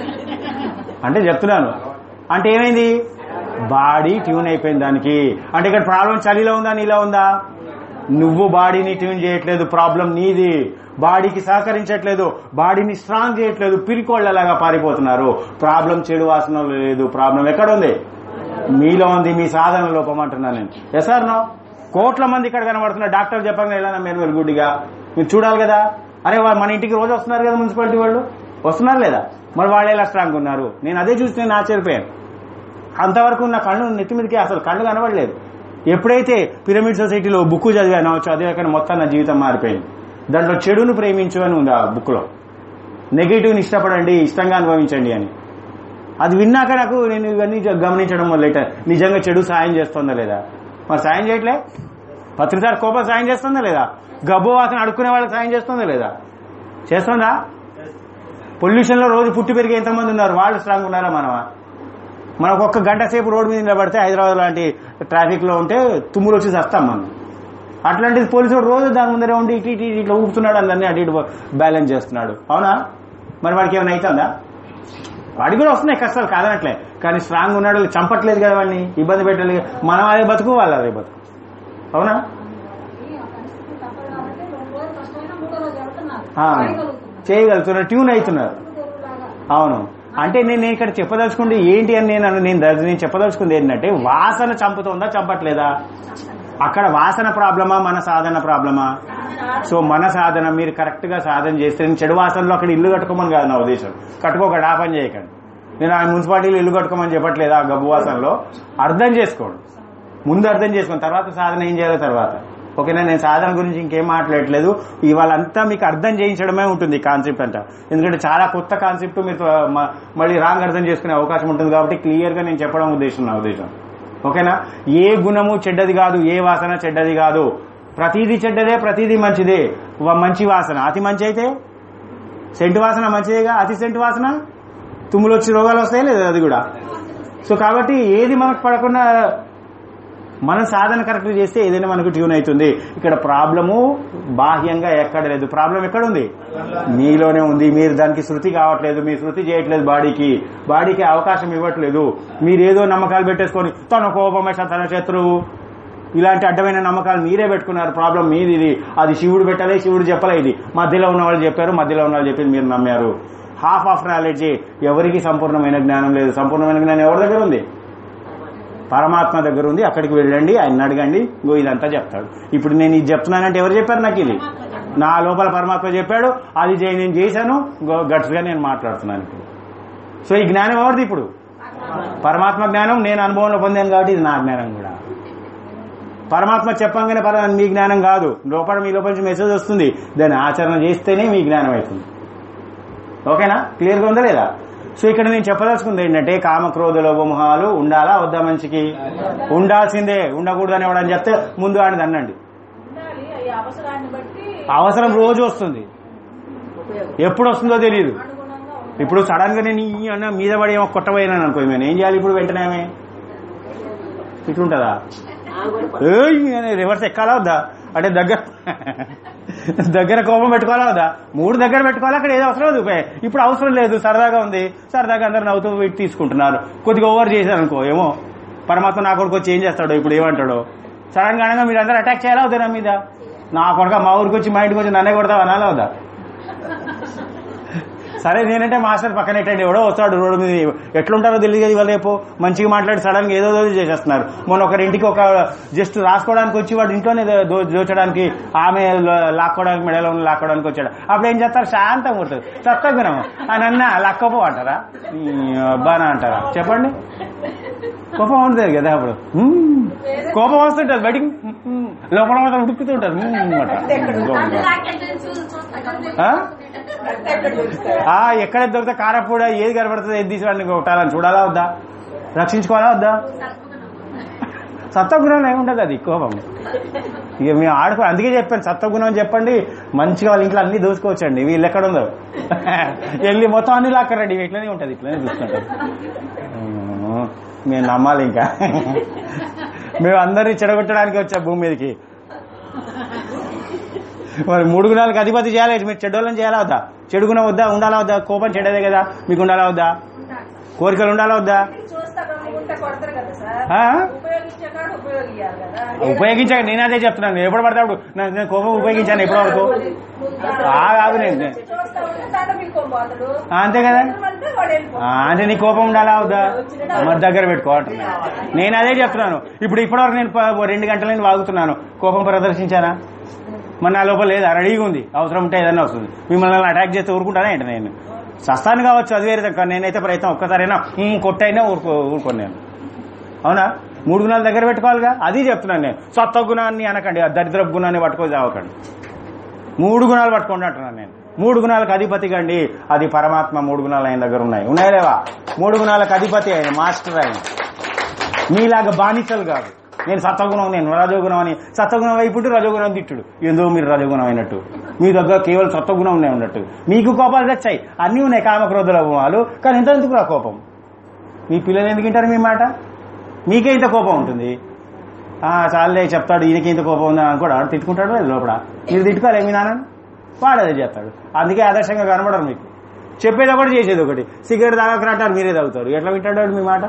Speaker 1: అంటే చెప్తున్నాను అంటే ఏమైంది బాడీ ట్యూన్ అయిపోయింది దానికి అంటే ఇక్కడ ప్రాబ్లం చలిలో ఉందా నీలో ఉందా నువ్వు బాడీని ట్యూన్ చేయట్లేదు ప్రాబ్లం నీది బాడీకి సహకరించట్లేదు బాడీని స్ట్రాంగ్ చేయట్లేదు పిరికోళ్ళలాగా పారిపోతున్నారు ప్రాబ్లం చెడు వాసనలో లేదు ప్రాబ్లం ఎక్కడ ఉంది మీలో ఉంది మీ సాధన లోపం అంటున్నా నేను ఎస్ ఆర్ నో కోట్ల మంది ఇక్కడ కనబడుతున్నారు డాక్టర్ చెప్పంగా ఎలా మీరు వెల్ గుడ్డిగా మీరు చూడాలి కదా అరే వా- మన ఇంటికి రోజు వస్తున్నారు కదా మున్సిపాలిటీ వాళ్ళు వస్తున్నారు లేదా మరి వాళ్ళు ఎలా స్ట్రాంగ్ ఉన్నారు నేను అదే చూసి నేను ఆశ్చర్యపోయాను అంతవరకు నా కళ్ళు నెత్తి మీదకి అసలు కళ్ళు కనబడలేదు ఎప్పుడైతే పిరమిడ్ సొసైటీలో బుక్ చదివానో చదివాక మొత్తం నా జీవితం మారిపోయింది దాంట్లో చెడును ప్రేమించు అని ఉంది ఆ బుక్ లో నెగిటివ్ని ఇష్టపడండి ఇష్టంగా అనుభవించండి అని అది విన్నాక నాకు నేను ఇవన్నీ జ- గమనించడం మొదలెట్ట నిజంగా చెడు సాయం చేస్తుందా లేదా మరి సాయం చేయట్లే పత్రిసారి కోపం సాయం చేస్తుందా లేదా గబ్బు వాసన అడుక్కునే వాళ్ళకి సాయం చేస్తుందా లేదా చేస్తుందా పొల్యూషన్ లో రోజు పుట్టి పెరిగి ఎంతమంది ఉన్నారు వాళ్ళు స్ట్రాంగ్ ఉన్నారా మనమా మనకు ఒక్క గంట సేపు రోడ్డు మీద నిలబడితే హైదరాబాద్ లాంటి ట్రాఫిక్ లో ఉంటే తుమ్ములు వచ్చి వస్తాం మనం అట్లాంటిది పోలీసు వాడు రోజు దాని ముందరే ఉండి ఇటు ఇటు ఇట్లా ఊపుతున్నాడు అందరినీ అటు ఇటు బ్యాలెన్స్ చేస్తున్నాడు అవునా మరి వాడికి ఏమైనా అవుతుందా వాడికి కూడా వస్తున్నాయి కష్టాలు కాదనట్లే కానీ స్ట్రాంగ్ ఉన్నాడు చంపట్లేదు కదా వాడిని ఇబ్బంది పెట్టలేదు మనం అదే బతుకు వాళ్ళు అదే బతుకు అవునా
Speaker 5: ఆ పరిస్థితి తప్పదు కాబట్టి రెండు రోజులు కష్టమైనా మూడో రోజు వెళ్తున్నారు
Speaker 1: ఆ,
Speaker 5: చేయగలుగుతున్నారు.
Speaker 1: చేయగలుగుతున్నారు ట్యూన్ అవుతున్నారు
Speaker 5: తెలుగులాగా.
Speaker 1: అవును అంటే నేను నేను ఇక్కడ చెప్పదలుచుకుంది ఏంటి అని నేను అను- నేను దర్- నేను చెప్పదలుచుకుంది ఏంటంటే వాసన చంపుతుందా చంపట్లేదా అక్కడ వాసన ప్రాబ్లమా మన సాధన ప్రాబ్లమా సో మన సాధన మీరు కరెక్ట్ గా సాధన చేస్తే నేను చెడు వాసనలో అక్కడ ఇల్లు కట్టుకోమని కాదు నా ఉద్దేశం కట్టుకోకండి ఆ పని చేయకండి నేను ఆ మున్సిపాలిటీలో ఇల్లు కట్టుకోమని చెప్పట్లేదు ఆ గబ్బు వాసనలో అర్థం చేసుకోండి ముందు అర్థం చేసుకోండి తర్వాత సాధన ఏం చేయాలో తర్వాత ఓకేనా నేను సాధన గురించి ఇంకేం మాట్లాడట్లేదు ఇవాళంతా మీకు అర్థం చేయించడమే ఉంటుంది ఈ కాన్సెప్ట్ అంట ఎందుకంటే చాలా కొత్త కాన్సెప్ట్ మీరు మ- మళ్ళీ రాంగ్ అర్థం చేసుకునే అవకాశం ఉంటుంది కాబట్టి క్లియర్ గా నేను చెప్పడం ఉద్దేశం నా ఉద్దేశం ఓకేనా ఏ గుణము చెడ్డది కాదు ఏ వాసన చెడ్డది కాదు ప్రతిదీ చెడ్డదే ప్రతిదీ మంచిదే వ- మంచి వాసన అతి మంచి అయితే సెంటు వాసన మంచిదేగా అతి సెంటు వాసన తుమ్ములు వచ్చి రోగాలు వస్తాయి లేదా అది కూడా సో కాబట్టి ఏది మనకు పడకుండా మనం సాధన కరెక్ట్ చేస్తే ఏదైనా మనకు ట్యూన్ అవుతుంది ఇక్కడ ప్రాబ్లము బాహ్యంగా ఎక్కడ లేదు ప్రాబ్లం ఎక్కడ ఉంది మీలోనే ఉంది మీరు దానికి శృతి కావట్లేదు మీ శృతి చేయట్లేదు బాడీకి బాడీకి అవకాశం ఇవ్వట్లేదు మీరు ఏదో నమ్మకాలు పెట్టేసుకొని తన కోపమే తన శత్రువు ఇలాంటి అడ్డమైన నమ్మకాలు మీరే పెట్టుకున్నారు ప్రాబ్లం మీది ఇది అది శివుడు పెట్టలే శివుడు చెప్పలే ఇది మధ్యలో ఉన్న వాళ్ళు చెప్పారు మధ్యలో ఉన్న వాళ్ళు చెప్పింది మీరు నమ్మారు హాఫ్ ఆఫ్ నాలెడ్జ్ ఎవరికి సంపూర్ణమైన జ్ఞానం లేదు సంపూర్ణమైన జ్ఞానం ఎవరి దగ్గర ఉంది పరమాత్మ దగ్గర ఉంది అక్కడికి వెళ్ళండి ఆయన అడగండి ఇంకో ఇదంతా చెప్తాడు ఇప్పుడు నేను ఇది చెప్తున్నానంటే ఎవరు చెప్పారు నాకు ఇది నా లోపల పరమాత్మ చెప్పాడు అది చే- నేను చేశాను గట్స్ గా నేను మాట్లాడుతున్నాను ఇప్పుడు సో ఈ జ్ఞానం ఎవరిది ఇప్పుడు పరమాత్మ జ్ఞానం నేను అనుభవంలో పొందాను కాబట్టి ఇది నా జ్ఞానం కూడా పరమాత్మ చెప్పంగానే పర మీ జ్ఞానం కాదు లోపల మీ లోపల నుంచి మెసేజ్ వస్తుంది దాన్ని ఆచరణ చేస్తేనే మీ జ్ఞానం అవుతుంది ఓకేనా క్లియర్గా ఉందా లేదా సో ఇక్కడ నేను చెప్పదలుచుకుంది ఏంటంటే కామ క్రోధ లోభమోహాలు ఉండాలా వద్దా మనిషికి ఉండాల్సిందే ఉండకూడదని ఎవడని చెప్తే ముందు ఆడిది అనండి
Speaker 3: ఉండాలి ఈ అవసరాన్ని బట్టి
Speaker 1: అవసరం రోజు వస్తుంది ఎప్పుడు వస్తుందో తెలియదు
Speaker 3: అనుగుణంగా ఉండాలి.
Speaker 1: ఇప్పుడు సడన్ గా నేను ఈ అన్న మీద పడి ఏమో కొట్టబోయినాను అనుకో నేను ఏం చేయాలి ఇప్పుడు వెంటనే ఆమె? ఇట్లుంటదా ఏయ్ అని రివర్స్ ఎక్కాలా వద్దా అంటే దగ్గర దగ్గర కోపం పెట్టుకోవాలా వద్దా మూడు దగ్గర పెట్టుకోవాలా అక్కడ ఏదో అవసరం లేదు ఉపయోగం. ఇప్పుడు అవసరం లేదు సరదాగా ఉంది సరదాగా అందరు నవ్వుతూ వీటి తీసుకుంటున్నారు కొద్దిగా ఓవర్ చేశారు అనుకో ఏమో పరమాత్మ నా కొడుకు వచ్చి ఏం చేస్తాడో ఇప్పుడు ఏమంటాడో సడన్ గా అనగా మీరు అందరూ అటాక్ చేయాలా వద్దా నా మీద నా కొడుక మా ఊరికి వచ్చి మా ఇంటికి వచ్చి నన్నే కొడతావు అనాలా వద్దా సరే నేనంటే మాస్టర్ పక్కన ఎట్టండి ఎవడో వస్తాడు రోడ్డు మీద ఎట్లుంటారో తెలియదు కదా ఇవాళ రేపు మంచిగా మాట్లాడి సడన్ గా ఏదో ఏదో చేసేస్తున్నారు మొన్న ఒకరి ఇంటికి ఒక జస్ట్ రాసుకోవడానికి వచ్చి వాడు ఇంట్లోనే దో- దో- దోచడానికి ఆమె ల- లాక్కోవడానికి మెడలో ఉన్న లాక్కోవడానికి వచ్చాడు అప్పుడు ఏం చేస్తారు శాంతంగా ఉంటుంది తక్కువ అని అన్న లక్కపో అంటారా ఈ అబ్బానా అంటారా చెప్పండి కోపం ఉంటుంది కదా అప్పుడు హ్మ్. కోపం వస్తుంటుంది బయటికి హ్మ్. లోపల మాత్రం ఉడుకుతుంటారు హ్మ్ అన్నమాట.
Speaker 5: నన్ను లాక్కెళ్ళి చూ- చూస్తా కదా.
Speaker 1: ఆ?
Speaker 2: ఎక్కడ చూస్తారు
Speaker 1: ఆ ఎక్కడ దొరికితే కారపూడ ఏది కనబడుతుంది ఏది తీసుకోవాలని కొట్టాలని చూడాలా వద్దా రక్షించుకోవాలా వద్దా
Speaker 5: సత్వగుణం.
Speaker 1: సత్వగుణం ఏముంటది అది కోపం ఇక మేము ఆడుకో అందుకే చెప్పాను సత్వగుణం అని చెప్పండి మంచిగా వాళ్ళ ఇంట్లో అన్ని దోసుకోవచ్చండి వీళ్ళు ఎక్కడ ఉందో వెళ్ళి మొత్తం అన్ని లాక్కరండి ఇవి ఇట్లనే ఉంటది ఇట్లనే చూసుకుంటాం ఉమ్, మేము నమ్మాలి ఇంకా మేము అందరినీ చెడగొట్టడానికి వచ్చాం భూమి మీదకి మరి మూడు గుణాలకు అధిపతి చేయాలి మీరు చెడ్డోళ్ళని చేయాలా వద్దా చెడు గుణం వద్దా ఉండాలా వద్దా కోపం చెడ్డదే కదా మీకు ఉండాలా వద్దా కోరికలు ఉండాలా వద్దా
Speaker 3: చూస్తా గమ్ముకుంటే కొడతారు కదా సార్
Speaker 1: ఆ?
Speaker 3: ఉపయోగించే కాడ ఉపయోగించాలి కదా
Speaker 1: ఉపయోగించాక నేను అదే చెప్తున్నాను ఎప్పుడు పడితే అప్పుడు నా- నేను కోపం ఉపయోగించాను ఎప్పటి వరకు ఆ, కాదు నేను
Speaker 3: చూస్తా ఉంటే దండ పీక్కోబోతాడు
Speaker 1: ఆ, అంతే కదా
Speaker 3: అంటే వాడు వెళ్ళిపోతాడు.
Speaker 1: ఆ, అంటే నీ కోపం ఉండాలా వద్దా మరి దగ్గర పెట్టుకోవాలంటున్నా నేను అదే చెప్తున్నాను ఇప్పుడు ఇప్పటివరకు నేను ప- రెండు గంటల నేను వాగుతున్నాను కోపం ప్రదర్శించానా మరి నా లోపల లేదా రెడీగా ఉంది అవసరం ఉంటే ఏదన్నా వస్తుంది మిమ్మల్ని అటాక్ చేస్తే ఊరుకుంటానా ఏంటి నేను సస్తాను కావచ్చు అది వేరే కానీ నేనైతే ప్రయత్నం ఒక్కసారైనా "ఉమ్, కొట్టైనా ఊరుకో ఊరుకోను నేను అవునా మూడు గుణాలు దగ్గర పెట్టుకోవాలిగా అది చెప్తున్నాను నేను సత్వ గుణాన్ని అనకండి ఆ దరిద్ర గుణాన్ని పట్టుకొని చావకండి మూడు గుణాలు పట్టుకోండి అంటున్నాను నేను మూడు గుణాలకు అధిపతిగా అండి అది పరమాత్మ మూడు గుణాలు ఆయన దగ్గర ఉన్నాయి ఉన్నాయా లేవా మూడు గుణాలకు అధిపతి ఆయన మాస్టర్ ఆయన మీలాగా బానిసలు కాదు నేను సత్వగుణం నేను రజోగుణం అని సత్వగుణం వైపు రజోగుణం తిట్టుడు ఏందో మీరు రజోగుణం అయినట్టు మీ దగ్గర కేవలం సత్వగుణం ఉన్నాయి ఉన్నట్టు మీకు కోపాలు తెచ్చాయి అన్నీ ఉన్నాయి కామక్రోధుల గుణాలు కానీ ఇంత ఎందుకు రా కోపం మీ పిల్లలు ఎందుకు వింటారు మీ మాట మీకే ఇంత కోపం ఉంటుంది ఆ చాలే చెప్తాడు ఈయనకి ఇంత కోపం ఉందని అనుకోడు ఆడు తిట్టుకుంటాడు లేదు లోపల మీరు తిట్టుకోలే మీ నాన్న వాడు అదే చేస్తాడు అందుకే ఆదర్శంగా కనబడరు మీకు చెప్పేది ఒకటి చేసేది ఒకటి సిగరెట్ తాగకరాటారు మీరే తాగుతారు ఎట్లా వింటాడు వాడు మీ మాట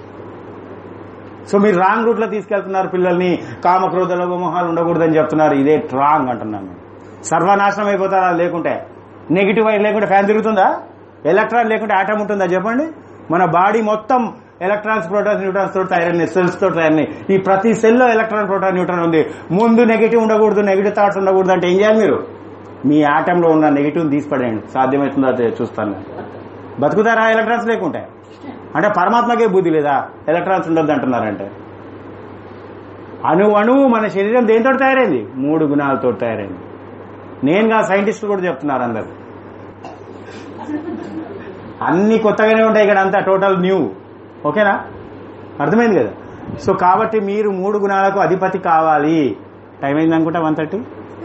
Speaker 1: సో మీరు రాంగ్ రూట్ లో తీసుకెళ్తున్నారు పిల్లల్ని కామక్రోధ లోభమోహాలు ఉండకూడదని చెప్తున్నారు ఇదే రాంగ్ అంటున్నాను నేను. సర్వనాశనం అయిపోతారా లేకుంటే నెగిటివ్ వైర్ లేకుంటే ఫ్యాన్ తిరుగుతుందా ఎలక్ట్రాన్ లేకుంటే ఆటం ఉంటుందా చెప్పండి మన బాడీ మొత్తం ఎలక్ట్రాన్స్ ప్రోటాన్స్ న్యూట్రాన్స్ తోటి తయారైనాయి సెల్స్ తోటి తయారైనాయి ఈ ప్రతి సెల్లో ఎలక్ట్రాన్ ప్రోటాన్ న్యూట్రాన్ ఉంది ముందు నెగిటివ్ ఉండకూడదు నెగిటివ్ థాట్స్ ఉండకూడదు అంటే ఏం చేయాలి మీరు మీ ఆటంలో ఉన్న నెగిటివ్ తీసిపడేయండి సాధ్యమవుతుందో అది చూస్తాను నేను. బతుకుతారా ఎలక్ట్రాన్స్ లేకుంటే అంటే పరమాత్మకే బుద్ధి లేదా ఎలక్ట్రాన్స్ ఉండొద్దు అంటున్నారంటే అణు అణువు మన శరీరం దేంతో తయారైంది మూడు గుణాలతో తయారైంది నేనుగా సైంటిస్టులు కూడా చెప్తున్నారు అందరు అన్ని కొత్తగానే ఉంటాయి ఇక్కడ అంతా టోటల్ న్యూ ఓకేనా అర్థమైంది కదా సో కాబట్టి మీరు మూడు గుణాలకు అధిపతి కావాలి టైం అయింది అనుకుంటా వన్ థర్టీ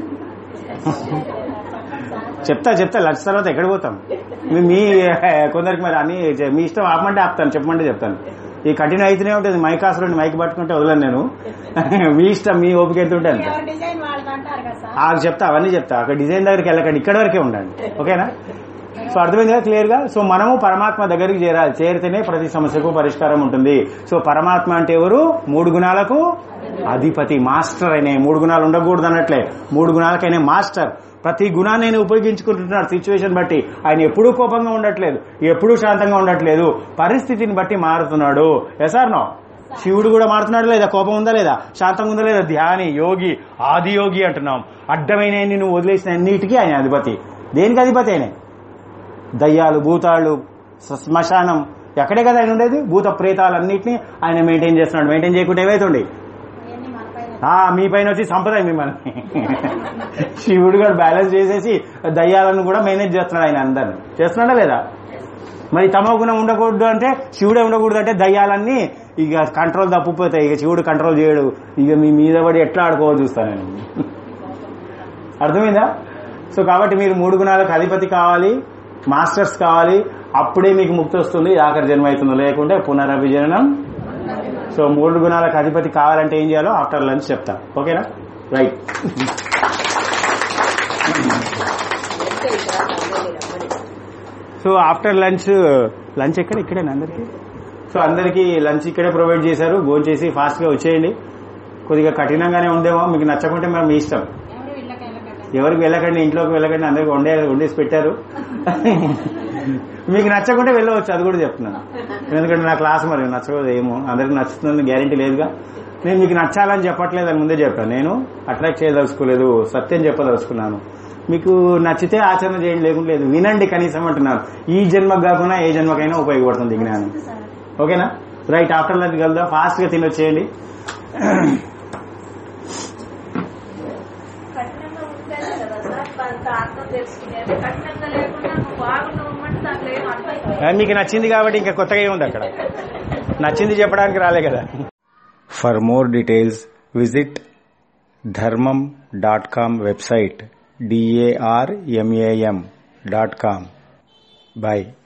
Speaker 1: చెప్తా చెప్తా లంచ్ తర్వాత ఎక్కడ పోతాం మీ- మీ కొందరికి మరి అన్ని చె- మీ ఇష్టం ఆపమంటే ఆపుతాను చెప్పమంటే చెప్తాను ఈ కంటిన్యూ అయితేనే ఉంటుంది మైక్ అసలు మైక్ పట్టుకుంటే వదలను నేను మీ ఇష్టం మీ ఓపిక ఎంత ఉంటే అంత
Speaker 4: ఎవరి డిజైన్ వాళ్ళది అంటారు కదా సార్
Speaker 1: ఆ చెప్తా అవన్నీ చెప్తా అక్కడ డిజైన్ దగ్గరికి వెళ్ళకండి ఇక్కడ వరకే ఉండండి ఓకేనా సో అర్థమైంది కదా క్లియర్ గా సో మనము పరమాత్మ దగ్గరికి చేరాలి చేరితేనే ప్రతి సమస్యకు పరిష్కారం ఉంటుంది సో పరమాత్మ అంటే ఎవరు మూడు గుణాలకు అధిపతి మాస్టర్ అయిన మూడు గుణాలు ఉండకూడదు అన్నట్లే మూడు గుణాలకైనా మాస్టర్ ప్రతి గుణాన్ని ఆయన ఉపయోగించుకుంటున్నాడు సిచ్యువేషన్ బట్టి ఆయన ఎప్పుడూ కోపంగా ఉండట్లేదు ఎప్పుడూ శాంతంగా ఉండట్లేదు పరిస్థితిని బట్టి మారుతున్నాడు ఎసార్ నో శివుడు కూడా మారుతున్నాడు లేదా కోపం ఉందా లేదా శాంతంగా ఉందా లేదా ధ్యాని యోగి ఆది యోగి అంటున్నాం అడ్డమైన నువ్వు వదిలేసిన అన్నిటికీ ఆయన అధిపతి దేనికి అధిపతి ఆయన దయ్యాలు భూతాళ్ళు స- శ్మశానం ఎక్కడే కదా ఆయన ఉండేది భూత ప్రేతాలన్నింటినీ ఆయన మెయింటైన్ చేస్తున్నాడు మెయింటైన్ చేయకుండా ఏవైతుండే
Speaker 4: అవన్నీ మన పైన
Speaker 1: ఆ మీ పైన వచ్చి సంప్రదాయం మిమ్మల్ని శివుడు కూడా బ్యాలెన్స్ చేసేసి దయ్యాలను కూడా మేనేజ్ చేస్తున్నాడు ఆయన అందరిని చేస్తున్నాడా లేదా మరి తమో గుణం ఉండకూడదు అంటే శివుడే ఉండకూడదు అంటే దయ్యాలన్నీ ఇక కంట్రోల్ తప్పిపోతాయి ఇక శివుడు కంట్రోల్ చేయడు ఇక మీ మీద పడి ఎట్లా ఆడుకోవాలి చూస్తాను నేను అర్థమైందా సో కాబట్టి మీరు మూడు గుణాలకు అధిపతి కావాలి మాస్టర్స్ కావాలి అప్పుడే మీకు ముక్తి వస్తుంది ఆఖరి జన్మ అవుతుంది లేకుంటే పునరభిజననం సో మూడు గుణాలకు అధిపతి కావాలంటే ఏం చేయాలో ఆఫ్టర్ లంచ్ చెప్తా ఓకేనా right so after lunch lunch ఎక్కడ ఇక్కడేనా అందరికి సో అందరికి లంచ్ ఇక్కడే ప్రొవైడ్ చేశారు భోజనం చేసి ఫాస్ట్ గా వచ్చేయండి కొద్దిగా కఠినంగానే ఉందేమో మీకు నచ్చకుంటే మరి మీ ఇష్టం
Speaker 4: ఎవరు వీళ్ళకి వెళ్ళకండి
Speaker 1: ఎవరికి వెళ్ళకండి ఇంట్లోకి వెళ్ళకండి అందరికి వండే వండేసి పెట్టారు మీకు నచ్చకుంటే వెళ్ళవచ్చు అది కూడా చెప్తున్నాను ఎందుకంటే నా క్లాస్ మరి నచ్చకూడదు ఏమో అందరికి నచ్చుతుందని గ్యారంటీ లేదుగా నేను మీకు నచ్చాలని చెప్పట్లేదు అని ముందే చెప్పాను నేను అట్రాక్ట్ చేయదలుచుకోలేదు సత్యం చెప్పదలుచుకున్నాను మీకు నచ్చితే ఆచరణ చేయండి లేకుండా లేదు వినండి కనీసం అంటున్నాను ఈ జన్మకు కాకుండా ఏ జన్మకైనా ఉపయోగపడుతుంది ఈ జ్ఞానం
Speaker 5: సార్
Speaker 1: ఓకేనా రైట్ ఆఫ్టర్ లంచ్ కలుద్దాం ఫాస్ట్ గా తినొచ్చేయండి
Speaker 3: కఠినంగా ఉంటేనే కదా సార్ దాంట్లో అర్థం తెలుసుకునేది కఠినంగా లేకుండా నువ్వు బాగున్నామంటే దాంట్లో ఏం అర్థం కాదు.
Speaker 1: ఆ, మీకు నచ్చింది కాబట్టి ఇంకా కొత్తగా ఏముంది అక్కడ నచ్చింది చెప్పడానికి రాలే కదా for more details visit Dharmam dot com website D A R M A M dot com bye